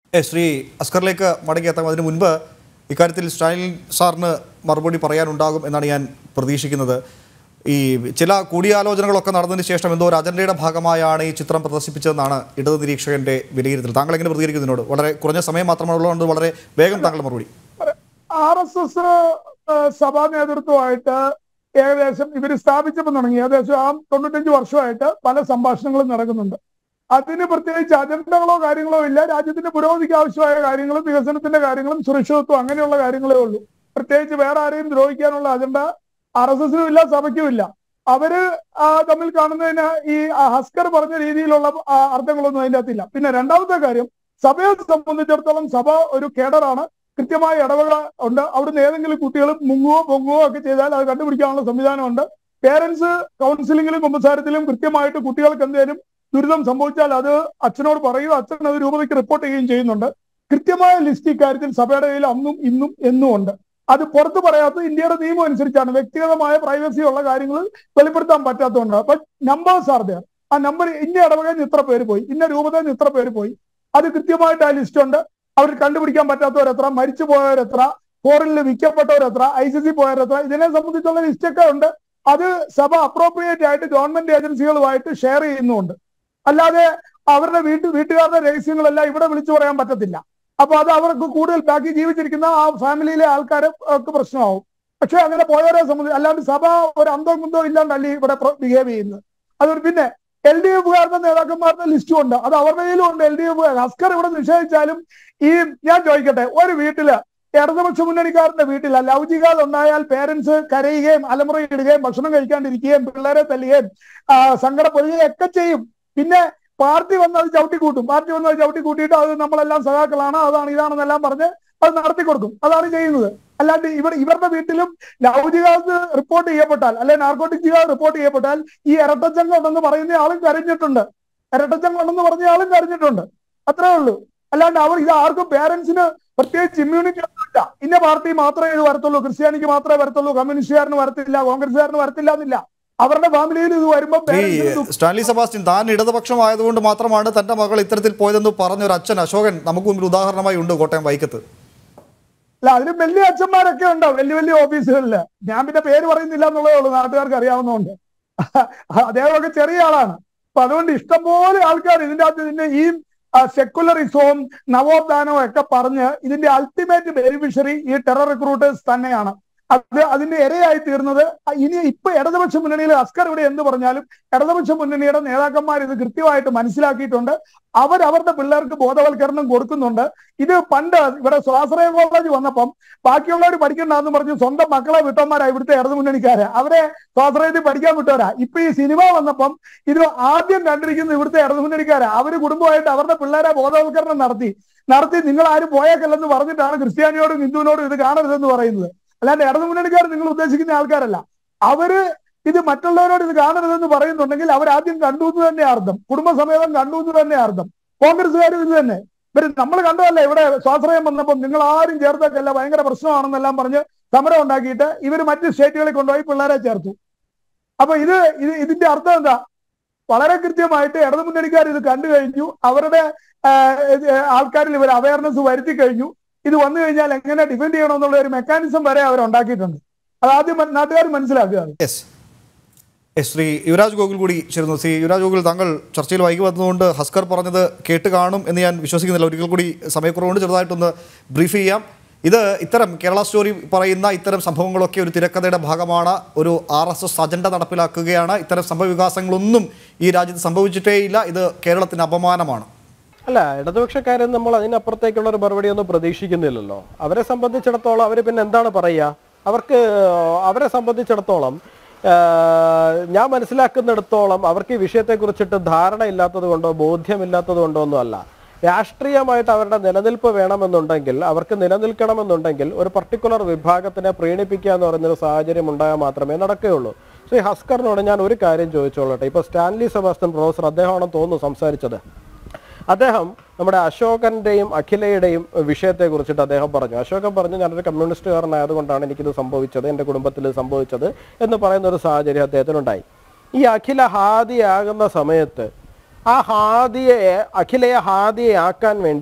ഏ, ശ്രീ അസ്കറിലേക്ക് മടങ്ങിയെത്താം അതിനു മുൻപ് ഇക്കാര്യത്തിൽ സ്റ്റാലിൻ സാറിന് മറുപടി പറയാനുണ്ടാകും എന്നാണ് ഞാൻ പ്രതീക്ഷിക്കുന്നത് ഈ ചില കൂടിയാലോചനകളൊക്കെ നടന്നതിന് ശേഷം എന്തോ ഒരു അജണ്ടയുടെ ഭാഗമായാണ് ഈ ചിത്രം പ്രദർശിപ്പിച്ചതെന്നാണ് ഇടത് നിരീക്ഷകന്റെ വിലയിരുത്തൽ താങ്കൾ എങ്ങനെ പ്രതികരിക്കുന്നതിനോട് വളരെ കുറഞ്ഞ സമയം മാത്രമുള്ളതുകൊണ്ട് വളരെ വേഗം താങ്കളുടെ മറുപടി ആർ എസ് എസ് സഭാ നേതൃത്വമായിട്ട് ഏകദേശം ഇവർ സ്ഥാപിച്ചപ്പോൾ തുടങ്ങി ഏകദേശം ആ തൊണ്ണൂറ്റഞ്ച് വർഷമായിട്ട് പല സംഭാഷണങ്ങളും നടക്കുന്നുണ്ട് അതിന് പ്രത്യേകിച്ച് അജണ്ടകളോ കാര്യങ്ങളോ ഇല്ല രാജ്യത്തിന്റെ പുരോഗതിക്ക് ആവശ്യമായ കാര്യങ്ങളും വികസനത്തിന്റെ കാര്യങ്ങളും സുരക്ഷിതത്വം അങ്ങനെയുള്ള കാര്യങ്ങളേ ഉള്ളൂ പ്രത്യേകിച്ച് വേറെ ആരെയും ദ്രോഹിക്കാനുള്ള അജണ്ട ആർ എസ് എസിനും ഇല്ല സഭയ്ക്കും ഇല്ല അവര് ആ, തമ്മിൽ കാണുന്നതിന് ഈ ആ, ഹസ്കർ പറഞ്ഞ രീതിയിലുള്ള ആ, അർത്ഥങ്ങളൊന്നും അതിന്റെ അകത്തില്ല പിന്നെ രണ്ടാമത്തെ കാര്യം സഭയെ സംബന്ധിച്ചിടത്തോളം സഭ ഒരു കേഡറാണ് കൃത്യമായ ഇടവക ഉണ്ട് അവിടുന്ന് ഏതെങ്കിലും കുട്ടികൾ മുങ്ങുവോ പൊങ്ങുവോ ഒക്കെ ചെയ്താൽ അത് കണ്ടുപിടിക്കാനുള്ള സംവിധാനമുണ്ട് പേരൻസ് കൗൺസിലിംഗിലും കുമ്പസാരത്തിലും കൃത്യമായിട്ട് കുട്ടികൾക്ക് എന്തെങ്കിലും ദുരിതം സംഭവിച്ചാൽ അത് അച്ഛനോട് പറയുക അച്ഛൻ അത് രൂപതയ്ക്ക് റിപ്പോർട്ട് ചെയ്യുകയും ചെയ്യുന്നുണ്ട് കൃത്യമായ ലിസ്റ്റ് ഇക്കാര്യത്തിൽ സഭയുടെ കയ്യിൽ അന്നും ഇന്നും എന്നും ഉണ്ട് അത് പുറത്ത് പറയാത്തത് ഇന്ത്യയുടെ നിയമം അനുസരിച്ചാണ് വ്യക്തിഗതമായ പ്രൈവസി ഉള്ള കാര്യങ്ങൾ വെളിപ്പെടുത്താൻ പറ്റാത്തതുകൊണ്ട് ബട്ട് നമ്പേഴ്സ് ആർ ദർ ആ നമ്പർ ഇന്ന ഇടവകയിൽ നിന്ന് ഇത്ര പേര് പോയി ഇന്ന രൂപതയിൽ നിന്ന് ഇത്ര പേര് പോയി അത് കൃത്യമായിട്ട് ആ ലിസ്റ്റ് ഉണ്ട് അവർ കണ്ടുപിടിക്കാൻ പറ്റാത്തവരെത്ര മരിച്ചു പോയവരെത്ര ഫോറിനിൽ വിൽക്കപ്പെട്ടവരെത്ര ഐ സി സി പോയവരെത്ര ഇതിനെ സംബന്ധിച്ചുള്ള ലിസ്റ്റ് ഒക്കെ ഉണ്ട് അത് സഭ അപ്രോപ്രിയേറ്റ് ആയിട്ട് ഗവൺമെന്റ് ഏജൻസികളുമായിട്ട് ഷെയർ ചെയ്യുന്നുമുണ്ട് അല്ലാതെ അവരുടെ വീട്ടു വീട്ടുകാരുടെ രഹസ്യങ്ങളെല്ലാം ഇവിടെ വിളിച്ചു പറയാൻ പറ്റത്തില്ല അപ്പൊ അത് അവർക്ക് കൂടുതൽ ബാക്കി ജീവിച്ചിരിക്കുന്ന ആ ഫാമിലിയിലെ ആൾക്കാരെ ഒക്കെ പ്രശ്നമാവും പക്ഷെ അങ്ങനെ പോയവരെ സംബന്ധിച്ച് അല്ലാണ്ട് സഭ ഒരു അന്തോ കുന്തോ ഇല്ലാണ്ടല്ല ഇവിടെ ബിഹേവ് ചെയ്യുന്നത് അതുകൊണ്ട് പിന്നെ എൽ ഡി എഫുകാരുടെ നേതാക്കന്മാരുടെ ലിസ്റ്റും ഉണ്ട് അത് അവരുടെ കയ്യിലും ഉണ്ട് എൽ ഡി എഫ് ഹസ്കർ ഇവിടെ നിഷേധിച്ചാലും ഈ ഞാൻ ചോദിക്കട്ടെ ഒരു വീട്ടില് ഇടതുപക്ഷ മുന്നണിക്കാരന്റെ വീട്ടിൽ ലൗചികാൽ ഉണ്ടായാൽ പേരൻസ് കരയുകയും അലമുറയിടുകയും ഭക്ഷണം കഴിക്കാണ്ടിരിക്കുകയും പിള്ളേരെ തല്ലുകയും ആ, സങ്കടപ്പെടുകയും ഒക്കെ ചെയ്യും പിന്നെ പാർട്ടി വന്ന് അത് ചവിട്ടി കൂട്ടും പാർട്ടി വന്ന് അത് ചവിട്ടി കൂട്ടിയിട്ട് അത് നമ്മളെല്ലാം സഖാക്കളാണ് അതാണ് ഇതാണെന്നെല്ലാം പറഞ്ഞ് അത് നടത്തി കൊടുക്കും അതാണ് ചെയ്യുന്നത് അല്ലാണ്ട് ഇവർ ഇവരുടെ വീട്ടിലും ലൗചികാസ് റിപ്പോർട്ട് ചെയ്യപ്പെട്ടാൽ അല്ലെ നാർക്കോട്ടിക് ജിഹാദ് റിപ്പോർട്ട് ചെയ്യപ്പെട്ടാൽ ഈ ഇരട്ടച്ചങ്കം ഉണ്ടെന്ന് പറയുന്ന ആളും കരഞ്ഞിട്ടുണ്ട് ഇരട്ടച്ചങ്കം ഉണ്ടെന്ന് പറഞ്ഞ ആളും കരഞ്ഞിട്ടുണ്ട് അത്രേ ഉള്ളൂ അല്ലാണ്ട് അവർ ഇത് ആർക്കും പേരൻസിന് പ്രത്യേകിച്ച് ഇമ്മ്യൂണിറ്റി ഒന്നുമില്ല ഇന്ന പാർട്ടി മാത്രമേ ഇത് വരത്തുള്ളൂ ക്രിസ്ത്യാനിക്ക് മാത്രമേ വരത്തുള്ളൂ കമ്മ്യൂണിസ്റ്റുകാരന് വരത്തില്ല കോൺഗ്രസ്സുകാരന് വരത്തില്ല എന്നില്ല അവരുടെ ഫാമിലിയിൽ ഇത് വരുമ്പോൾ ഈ parents ന് സ്റ്റാൻലി സെബാസ്റ്റ്യൻ താൻ ഇടതുപക്ഷമായതുകൊണ്ട് മാത്രമാണ് തന്റെ മകൾ ഇത്തരത്തിൽ പോയതെന്ന് പറഞ്ഞ ഒരു അച്ഛൻ അശോകൻ നമുക്ക് മുമ്പിൽ ഉദാഹരണമായി ഉണ്ട് കോട്ടയം വൈക്കത്ത് അല്ല അതിന് വലിയ അച്ഛന്മാരൊക്കെ ഉണ്ട് വലിയ വലിയ ഓഫീസുകളില് ഞാൻ പിന്നെ പേര് പറയുന്നില്ല എന്നുള്ളതേ ഉള്ളൂ നാട്ടുകാർക്ക് അറിയാവുന്നതുകൊണ്ട് അദ്ദേഹമൊക്കെ ചെറിയ ആളാണ് അപ്പൊ അതുകൊണ്ട് ഇഷ്ടംപോലെ ആൾക്കാർ ഇതിന്റെ അകത്ത് ഇതിന്റെ ഈ സെക്കുലറിസവും നവോത്ഥാനവും ഒക്കെ പറഞ്ഞ് ഇതിന്റെ അൾട്ടിമേറ്റ് ബെനിഫിഷ്യറി ഈ ടെറർ റിക്രൂട്ടേഴ്സ് തന്നെയാണ് അത് അതിന്റെ ഇരയായി തീർന്നത് ഇനി ഇപ്പൊ ഇടതുപക്ഷ മുന്നണിയിൽ അസ്കർ ഇവിടെ എന്ത് പറഞ്ഞാലും ഇടതുപക്ഷ മുന്നണിയുടെ നേതാക്കന്മാർ ഇത് കൃത്യമായിട്ട് മനസ്സിലാക്കിയിട്ടുണ്ട് അവർ അവരുടെ പിള്ളേർക്ക് ബോധവൽക്കരണം കൊടുക്കുന്നുണ്ട് ഇത് പണ്ട് ഇവിടെ സ്വാശ്രയ കോളേജ് വന്നപ്പം ബാക്കിയുള്ളവർ പഠിക്കണ്ടെന്ന് പറഞ്ഞ് സ്വന്തം മക്കളെ വിട്ടന്മാരാ ഇവിടുത്തെ ഇടതു മുന്നണിക്കാരെ അവരെ സ്വാശ്രയത്തിൽ പഠിക്കാൻ വിട്ടവരാ ഇപ്പൊ ഈ സിനിമ വന്നപ്പം ഇത് ആദ്യം കണ്ടിരിക്കുന്നത് ഇവിടുത്തെ ഇടതു മുന്നണിക്കാരാ അവര് കുടുംബമായിട്ട് അവരുടെ പിള്ളേരെ ബോധവൽക്കരണം നടത്തി നടത്തി നിങ്ങൾ ആരും പോയേക്കല്ലെന്ന് പറഞ്ഞിട്ടാണ് ക്രിസ്ത്യാനിയോടും ഹിന്ദുവിനോടും ഇത് കാണരുതെന്ന് പറയുന്നത് അല്ലാണ്ട് ഇടതു മുന്നണിക്കാർ നിങ്ങൾ ഉദ്ദേശിക്കുന്ന ആൾക്കാരല്ല അവര് ഇത് മറ്റുള്ളവരോട് ഇത് കാണരുതെന്ന് പറയുന്നുണ്ടെങ്കിൽ അവർ ആദ്യം കണ്ടു എന്ന് തന്നെ അർത്ഥം കുടുംബസമേതം കണ്ടു എന്ന് തന്നെ അർത്ഥം കോൺഗ്രസ്സുകാരും ഇത് തന്നെ ഇവര് നമ്മൾ കണ്ടതല്ല ഇവിടെ സ്വാശ്രയം വന്നപ്പം നിങ്ങൾ ആരും ചേർത്തേക്കല്ല ഭയങ്കര പ്രശ്നമാണെന്നെല്ലാം പറഞ്ഞ് സമരം ഉണ്ടാക്കിയിട്ട് ഇവർ മറ്റ് സ്റ്റേറ്റുകളിൽ കൊണ്ടുപോയി പിള്ളേരെ ചേർത്തു അപ്പൊ ഇത് ഇത് ഇതിന്റെ അർത്ഥം എന്താ വളരെ കൃത്യമായിട്ട് ഇടതു മുന്നണിക്കാർ ഇത് കണ്ടു കഴിഞ്ഞു അവരുടെ ആൾക്കാരിൽ ഇവർ അവയർനെസ് വരുത്തി കഴിഞ്ഞു ഇത് വന്നു കഴിഞ്ഞാൽ എങ്ങനെ ഡിഫെൻഡ് ചെയ്യണമെന്നുള്ള ഒരു മെക്കാനിസം വരെ അവർ ഉണ്ടാക്കിയിട്ടുണ്ട് അത് ആദ്യം നാട്ടുകാർ മനസ്സിലാക്കുക യെസ് എസ് ശ്രീ യുവരാജ് ഗോകുൽ കൂടി ചേരുന്നു ശ്രീ യുവരാജ് ഗോകുൽ താങ്കൾ ചർച്ചയിൽ വൈകി വന്നതുകൊണ്ട് ഹസ്കർ പറഞ്ഞത് കേട്ട് കാണും എന്ന് ഞാൻ വിശ്വസിക്കുന്നില്ല ഒരിക്കൽ കൂടി സമയക്കുറവുകൊണ്ട് ചെറുതായിട്ടൊന്ന് ബ്രീഫ് ചെയ്യാം ഇത് ഇത്തരം കേരള സ്റ്റോറി പറയുന്ന ഇത്തരം സംഭവങ്ങളൊക്കെ ഒരു തിരക്കഥയുടെ ഭാഗമാണ് ഒരു ആർ എസ് എസ് അജണ്ട നടപ്പിലാക്കുകയാണ് ഇത്തരം സംഭവ വികാസങ്ങളൊന്നും ഈ രാജ്യത്ത് സംഭവിച്ചിട്ടേയില്ല ഇത് കേരളത്തിന് അപമാനമാണ് അല്ല ഇടതുപക്ഷക്കാരൻ നമ്മൾ അതിനപ്പുറത്തേക്കുള്ള ഒരു മറുപടി ഒന്നും പ്രതീക്ഷിക്കുന്നില്ലല്ലോ അവരെ സംബന്ധിച്ചിടത്തോളം അവർ പിന്നെ എന്താണ് പറയുക അവർക്ക് അവരെ സംബന്ധിച്ചിടത്തോളം ആ, ഞാൻ മനസ്സിലാക്കുന്നിടത്തോളം അവർക്ക് ഈ വിഷയത്തെക്കുറിച്ചിട്ട് ധാരണ ഇല്ലാത്തത് കൊണ്ടോ ബോധ്യമില്ലാത്തത് കൊണ്ടോ ഒന്നും അല്ല രാഷ്ട്രീയമായിട്ട് അവരുടെ നിലനിൽപ്പ് വേണമെന്നുണ്ടെങ്കിൽ അവർക്ക് നിലനിൽക്കണമെന്നുണ്ടെങ്കിൽ ഒരു പർട്ടിക്കുലർ വിഭാഗത്തിനെ പ്രീണിപ്പിക്കുക എന്ന് പറയുന്നൊരു സാഹചര്യം ഉണ്ടായാൽ മാത്രമേ നടക്കുകയുള്ളൂ ശ്രീ ഹസ്കറിനോട് ഞാൻ ഒരു കാര്യം ചോദിച്ചോളട്ടെ ഇപ്പൊ സ്റ്റാൻലി സെബാസ്റ്റ്യൻ പ്രൊഫസർ അദ്ദേഹമാണെന്ന് തോന്നുന്നു സംസാരിച്ചത് അദ്ദേഹം നമ്മുടെ അശോകന്റെയും അഖിലയുടെയും വിഷയത്തെ കുറിച്ചിട്ട് അദ്ദേഹം പറഞ്ഞു അശോകൻ പറഞ്ഞു ഞാനൊരു കമ്മ്യൂണിസ്റ്റുകാരനായതുകൊണ്ടാണ് എനിക്കിത് സംഭവിച്ചത് എൻ്റെ കുടുംബത്തിൽ ഇത് സംഭവിച്ചത് എന്ന് പറയുന്ന ഒരു സാഹചര്യം അദ്ദേഹത്തിനുണ്ടായി ഈ അഖില ഹാദിയാകുന്ന സമയത്ത് ആ ഹാദിയെ അഖിലയെ ഹാദിയെ ആക്കാൻ വേണ്ടിയിട്ട്